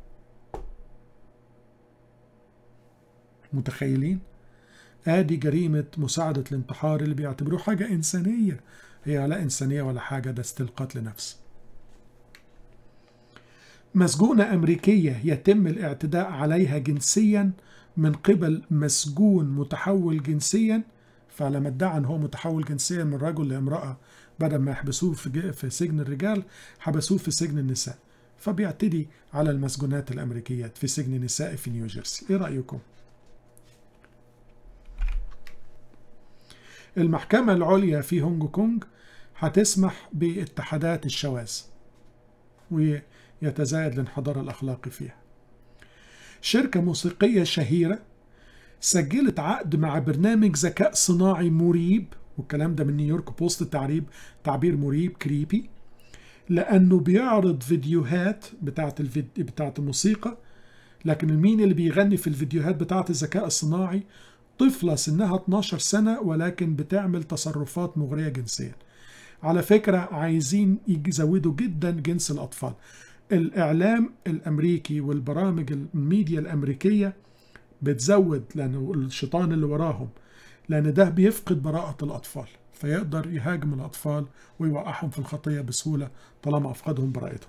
Speaker 1: متخيلين ادي جريمة مساعدة الانتحار اللي بيعتبروه حاجة إنسانية هي لا إنسانية ولا حاجة ده ستيل قتل نفس مسجونة أمريكية يتم الاعتداء عليها جنسيا من قبل مسجون متحول جنسيا فلما ادعى ان هو متحول جنسيا من رجل لامرأة بدل ما يحبسوه في, في سجن الرجال حبسوه في سجن النساء فبيعتدي على المسجونات الأمريكيات في سجن نسائي في نيوجيرسي ايه رأيكم؟ المحكمة العليا في هونج كونج هتسمح باتحادات الشواذ ويتزايد الانحدار الأخلاقي فيها شركة موسيقية شهيرة سجلت عقد مع برنامج ذكاء صناعي مريب والكلام ده من نيويورك بوست تعريب تعبير مريب كريبي لأنه بيعرض فيديوهات بتاعت الفيديو بتاعت الموسيقى لكن مين اللي بيغني في الفيديوهات بتاعت الذكاء الصناعي طفلة سنها 12 سنة ولكن بتعمل تصرفات مغرية جنسيا على فكرة عايزين يزودوا جدا جنس الأطفال الإعلام الأمريكي والبرامج الميديا الأمريكية بتزود لأنه الشيطان اللي وراهم لأن ده بيفقد براءة الأطفال فيقدر يهاجم الأطفال ويوقعهم في الخطية بسهولة طالما أفقدهم براءتهم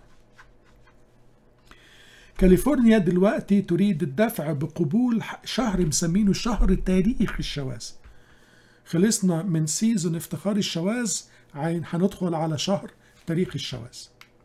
Speaker 1: كاليفورنيا دلوقتي تريد الدفع بقبول شهر مسمينه شهر تاريخ الشواذ خلصنا من سيزون افتخار الشواذ هندخل على شهر تاريخ الشواذ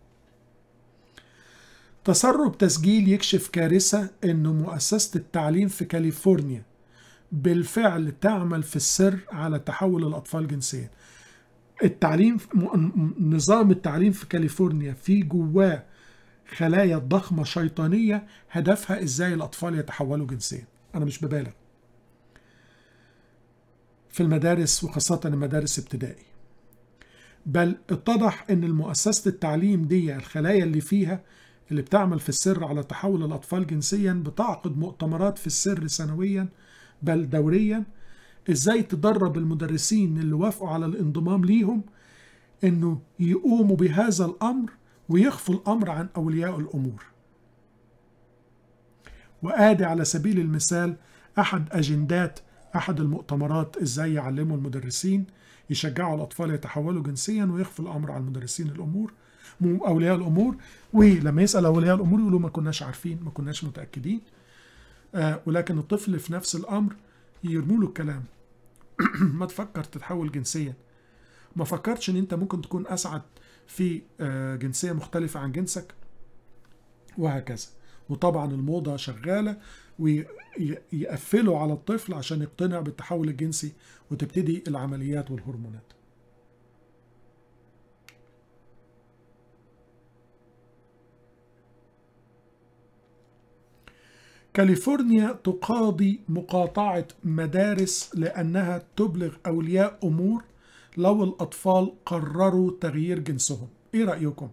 Speaker 1: تسرب تسجيل يكشف كارثة أن مؤسسة التعليم في كاليفورنيا بالفعل تعمل في السر على تحول الأطفال جنسيا التعليم نظام التعليم في كاليفورنيا في جواه خلايا ضخمة شيطانية هدفها ازاي الأطفال يتحولوا جنسيا أنا مش ببالغ في المدارس وخاصة المدارس ابتدائي بل اتضح ان المؤسسة التعليم دي الخلايا اللي فيها اللي بتعمل في السر على تحول الأطفال جنسيا بتعقد مؤتمرات في السر سنويا بل دوريا ازاي تدرب المدرسين اللي وافقوا على الانضمام ليهم انه يقوموا بهذا الامر ويخفوا الامر عن اولياء الامور وادي على سبيل المثال احد اجندات احد المؤتمرات ازاي يعلموا المدرسين يشجعوا الاطفال يتحولوا جنسيا ويخفوا الامر عن المدرسين الامور اولياء الامور ولما يسال اولياء الامور يقولوا ما كناش عارفين ما كناش متاكدين آه ولكن الطفل في نفس الامر يرموا له الكلام ما تفكر تتحول جنسيا ما فكرتش ان انت ممكن تكون اسعد في آه جنسيه مختلفه عن جنسك وهكذا وطبعا الموضة شغالة ويقفلوا على الطفل عشان يقتنع بالتحول الجنسي وتبتدي العمليات والهرمونات كاليفورنيا تقاضي مقاطعة مدارس لأنها تبلغ أولياء أمور لو الأطفال قرروا تغيير جنسهم إيه رأيكم؟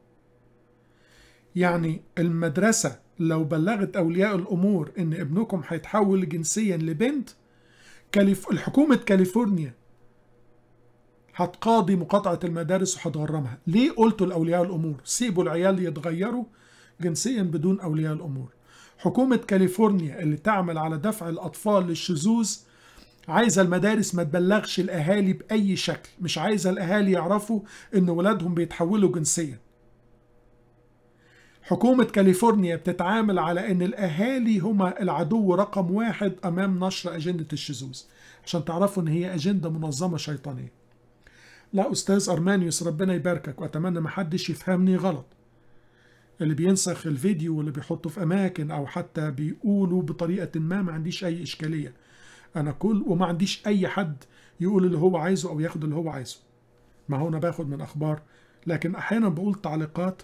Speaker 1: يعني المدرسة لو بلغت أولياء الأمور إن ابنكم هيتحول جنسيا لبنت كاليف... الحكومة كاليفورنيا هتقاضي مقاطعة المدارس وهتغرمها ليه قلتوا لأولياء الأمور سيبوا العيال يتغيروا جنسيا بدون أولياء الأمور حكومة كاليفورنيا اللي تعمل على دفع الأطفال للشذوذ عايزة المدارس ما تبلغش الأهالي بأي شكل مش عايزة الأهالي يعرفوا إن ولادهم بيتحولوا جنسيا حكومة كاليفورنيا بتتعامل على أن الأهالي هما العدو رقم واحد أمام نشر أجندة الشذوذ عشان تعرفوا أن هي أجندة منظمة شيطانية لا أستاذ أرمانيوس ربنا يباركك وأتمنى ما حدش يفهمني غلط اللي بينسخ الفيديو واللي بيحطه في أماكن أو حتى بيقولوا بطريقة ما ما عنديش أي إشكالية أنا كل وما عنديش أي حد يقول اللي هو عايزه أو ياخد اللي هو عايزه ما هو أنا باخد من أخبار لكن أحيانا بقول تعليقات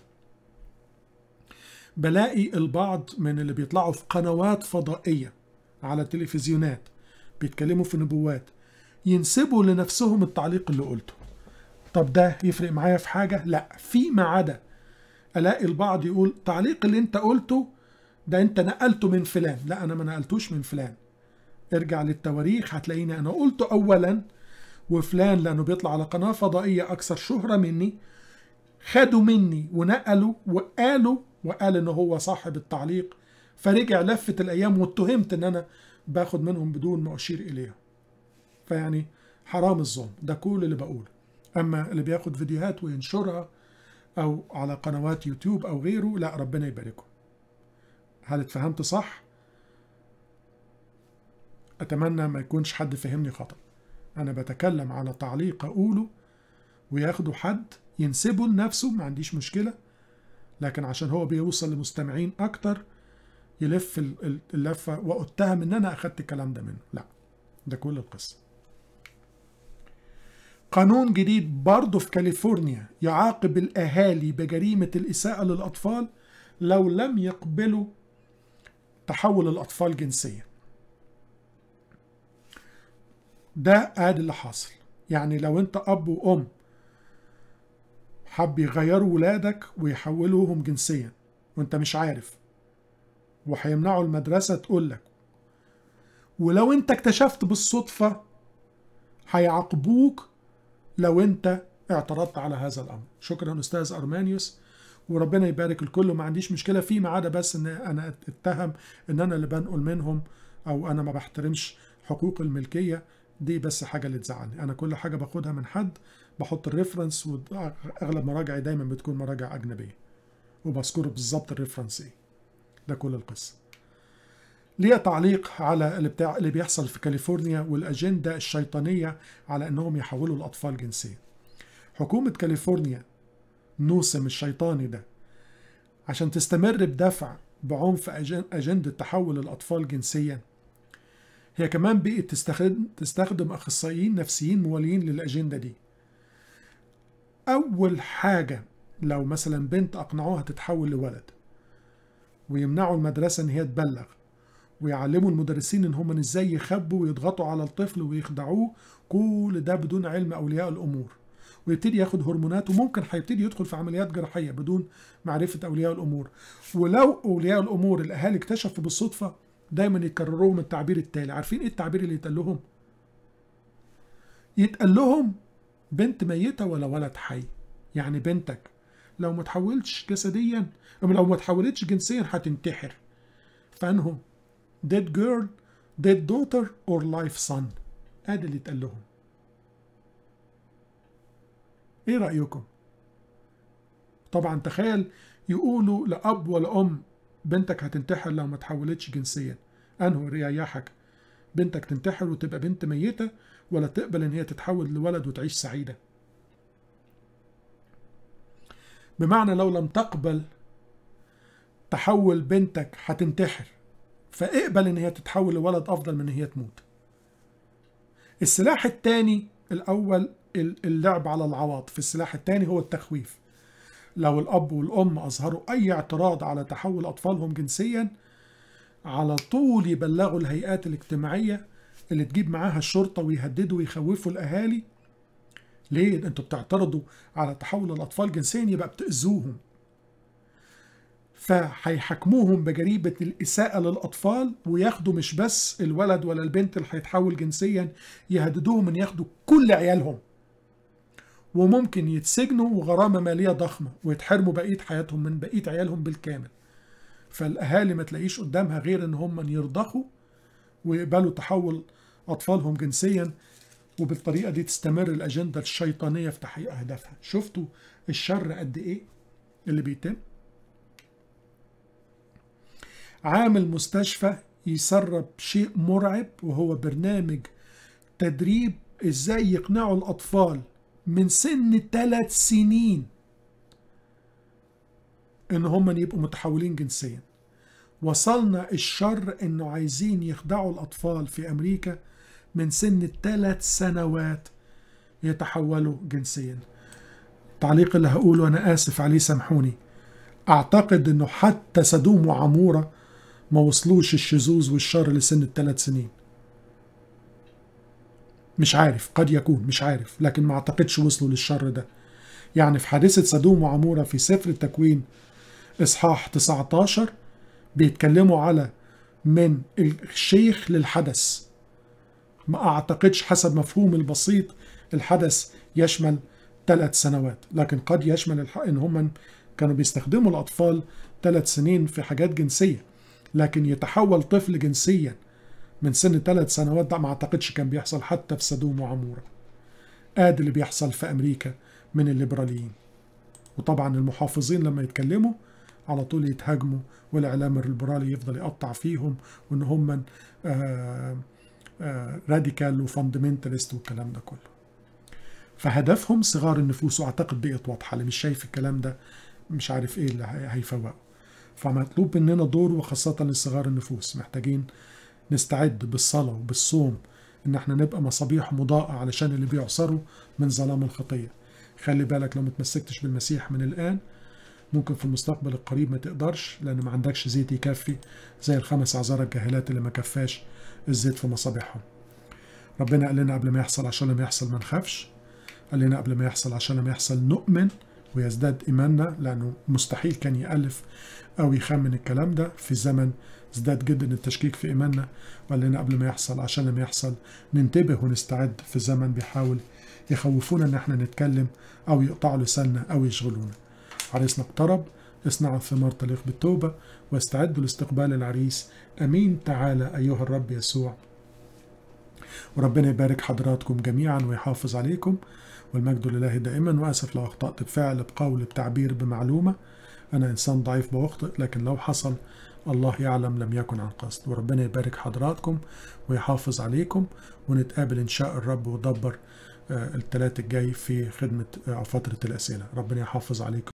Speaker 1: بلاقي البعض من اللي بيطلعوا في قنوات فضائية على التلفزيونات بيتكلموا في نبوات ينسبوا لنفسهم التعليق اللي قلته طب ده يفرق معايا في حاجة؟ لا فيما عدا ألاقي البعض يقول تعليق اللي انت قلته ده انت نقلته من فلان لا انا ما نقلتوش من فلان ارجع للتواريخ هتلاقيني انا قلته اولا وفلان لانه بيطلع على قناة فضائية اكثر شهرة مني خدوا مني ونقلوا وقالوا وقال ان هو صاحب التعليق فرجع لفت الايام واتهمت ان انا باخد منهم بدون ما اشير اليها فيعني حرام الظلم ده كل اللي بقوله اما اللي بياخد فيديوهات وينشرها او على قنوات يوتيوب او غيره لا ربنا يباركه هل اتفهمت صح اتمنى ما يكونش حد فهمني خطأ انا بتكلم على تعليق اقوله وياخدوا حد ينسبه لنفسه ما عنديش مشكله لكن عشان هو بيوصل لمستمعين اكتر يلف اللفه واتهم ان انا اخدت الكلام ده منه لا ده كل القصه قانون جديد برضه في كاليفورنيا يعاقب الاهالي بجريمه الاساءه للاطفال لو لم يقبلوا تحول الاطفال جنسيا ده ادي اللي حاصل يعني لو انت اب وام حب يغيروا ولادك ويحولوهم جنسيا وانت مش عارف وهيمنعوا المدرسة تقول لك ولو انت اكتشفت بالصدفة هيعاقبوك لو انت اعترضت على هذا الامر شكرا استاذ ارمانيوس وربنا يبارك الكل وما عنديش مشكله فيه ما عدا بس ان انا اتهم ان انا اللي بنقل منهم او انا ما بحترمش حقوق الملكيه دي بس حاجه اللي تزعلني انا كل حاجه باخدها من حد بحط الريفرنس واغلب مراجعي دايما بتكون مراجع اجنبيه وبذكر بالظبط الريفرنس ايه ده كل القصه ليه تعليق على اللي, بتاع اللي بيحصل في كاليفورنيا والاجنده الشيطانيه على انهم يحولوا الاطفال جنسيا حكومه كاليفورنيا نوسم الشيطاني ده عشان تستمر بدفع بعنف اجنده تحول الاطفال جنسيا هي كمان بقت تستخدم تستخدم اخصائيين نفسيين موالين للاجنده دي اول حاجه لو مثلا بنت اقنعوها تتحول لولد ويمنعوا المدرسه ان هي تبلغ ويعلموا المدرسين ان هم ازاي يخبوا ويضغطوا على الطفل ويخدعوه كل ده بدون علم اولياء الامور ويبتدي ياخد هرمونات وممكن هيبتدي يدخل في عمليات جراحيه بدون معرفه اولياء الامور ولو اولياء الامور الاهالي اكتشفوا بالصدفه دايما يكرروا لهم التعبير التالي عارفين ايه التعبير اللي يتقال لهم يتقال لهم بنت ميته ولا ولد حي يعني بنتك لو ما تحولتش جسديا او لو ما تحولتش جنسيا هتنتحر فانه dead girl dead daughter or life son ادي اللي اتقال لهم ايه رايكم طبعا تخيل يقولوا لاب ولا ام بنتك هتنتحر لو ما تحولتش جنسيا انه رياحك بنتك تنتحر وتبقى بنت ميته ولا تقبل ان هي تتحول لولد وتعيش سعيده بمعنى لو لم تقبل تحول بنتك هتنتحر فاقبل ان هي تتحول لولد افضل من ان هي تموت السلاح الثاني الاول اللعب على العواطف السلاح الثاني هو التخويف لو الاب والام اظهروا اي اعتراض على تحول اطفالهم جنسيا على طول يبلغوا الهيئات الاجتماعيه اللي تجيب معاها الشرطه ويهددوا ويخوفوا الاهالي ليه انتوا بتعترضوا على تحول الاطفال جنسيا يبقى بتاذوهم فهيحاكموهم بجريمة الإساءة للأطفال وياخدوا مش بس الولد ولا البنت اللي هيتحول جنسيا يهددوهم إن ياخدوا كل عيالهم وممكن يتسجنوا وغرامة مالية ضخمة ويتحرموا بقية حياتهم من بقية عيالهم بالكامل فالأهالي ما تلاقيش قدامها غير إن هم يرضخوا ويقبلوا تحول أطفالهم جنسيا وبالطريقة دي تستمر الأجندة الشيطانية في تحقيق أهدافها شفتوا الشر قد إيه اللي بيتم عامل مستشفى يسرب شيء مرعب وهو برنامج تدريب ازاي يقنعوا الاطفال من سن ثلاث سنين ان هم يبقوا متحولين جنسيا وصلنا الشر انه عايزين يخدعوا الاطفال في امريكا من سن ثلاث سنوات يتحولوا جنسيا التعليق اللي هقوله انا اسف عليه سامحوني اعتقد انه حتى سدوم وعموره ما وصلوش الشذوذ والشر لسن الثلاث سنين مش عارف قد يكون مش عارف لكن ما اعتقدش وصلوا للشر ده يعني في حادثة سدوم وعمورة في سفر التكوين إصحاح 19 بيتكلموا على من الشيخ للحدث ما أعتقدش حسب مفهوم البسيط الحدث يشمل ثلاث سنوات لكن قد يشمل الح... إن هم كانوا بيستخدموا الأطفال ثلاث سنين في حاجات جنسية لكن يتحول طفل جنسيا من سن ثلاث سنوات ده ما اعتقدش كان بيحصل حتى في سدوم وعمورة ادي اللي بيحصل في امريكا من الليبراليين وطبعا المحافظين لما يتكلموا على طول يتهاجموا والاعلام الليبرالي يفضل يقطع فيهم وان هم راديكال وفاندمنتالست والكلام ده كله فهدفهم صغار النفوس واعتقد بقت واضحه اللي مش شايف الكلام ده مش عارف ايه اللي هيفوقه فمطلوب مننا دور وخاصة لصغار النفوس محتاجين نستعد بالصلاة وبالصوم ان احنا نبقى مصابيح مضاءة علشان اللي بيعصروا من ظلام الخطية خلي بالك لو متمسكتش بالمسيح من الآن ممكن في المستقبل القريب ما تقدرش لأن ما عندكش زيت يكفي زي الخمس عذارى الجاهلات اللي ما كفاش الزيت في مصابيحهم ربنا قال لنا قبل ما يحصل عشان لما يحصل ما نخافش قال لنا قبل ما يحصل عشان لما يحصل نؤمن ويزداد إيماننا لأنه مستحيل كان يألف أو يخمن الكلام ده في زمن ازداد جدا التشكيك في إيماننا وقال لنا قبل ما يحصل عشان لما يحصل ننتبه ونستعد في زمن بيحاول يخوفونا إن احنا نتكلم أو يقطعوا لساننا أو يشغلونا عريسنا اقترب اصنعوا الثمار تليق بالتوبة واستعدوا لاستقبال العريس أمين تعالى أيها الرب يسوع وربنا يبارك حضراتكم جميعا ويحافظ عليكم والمجد لله دائما واسف لو اخطات بفعل بقول بتعبير بمعلومه انا انسان ضعيف بخطئ لكن لو حصل الله يعلم لم يكن عن قصد وربنا يبارك حضراتكم ويحافظ عليكم ونتقابل ان شاء الرب ودبر الثلاث الجاي في خدمه فتره الاسئله ربنا يحافظ عليكم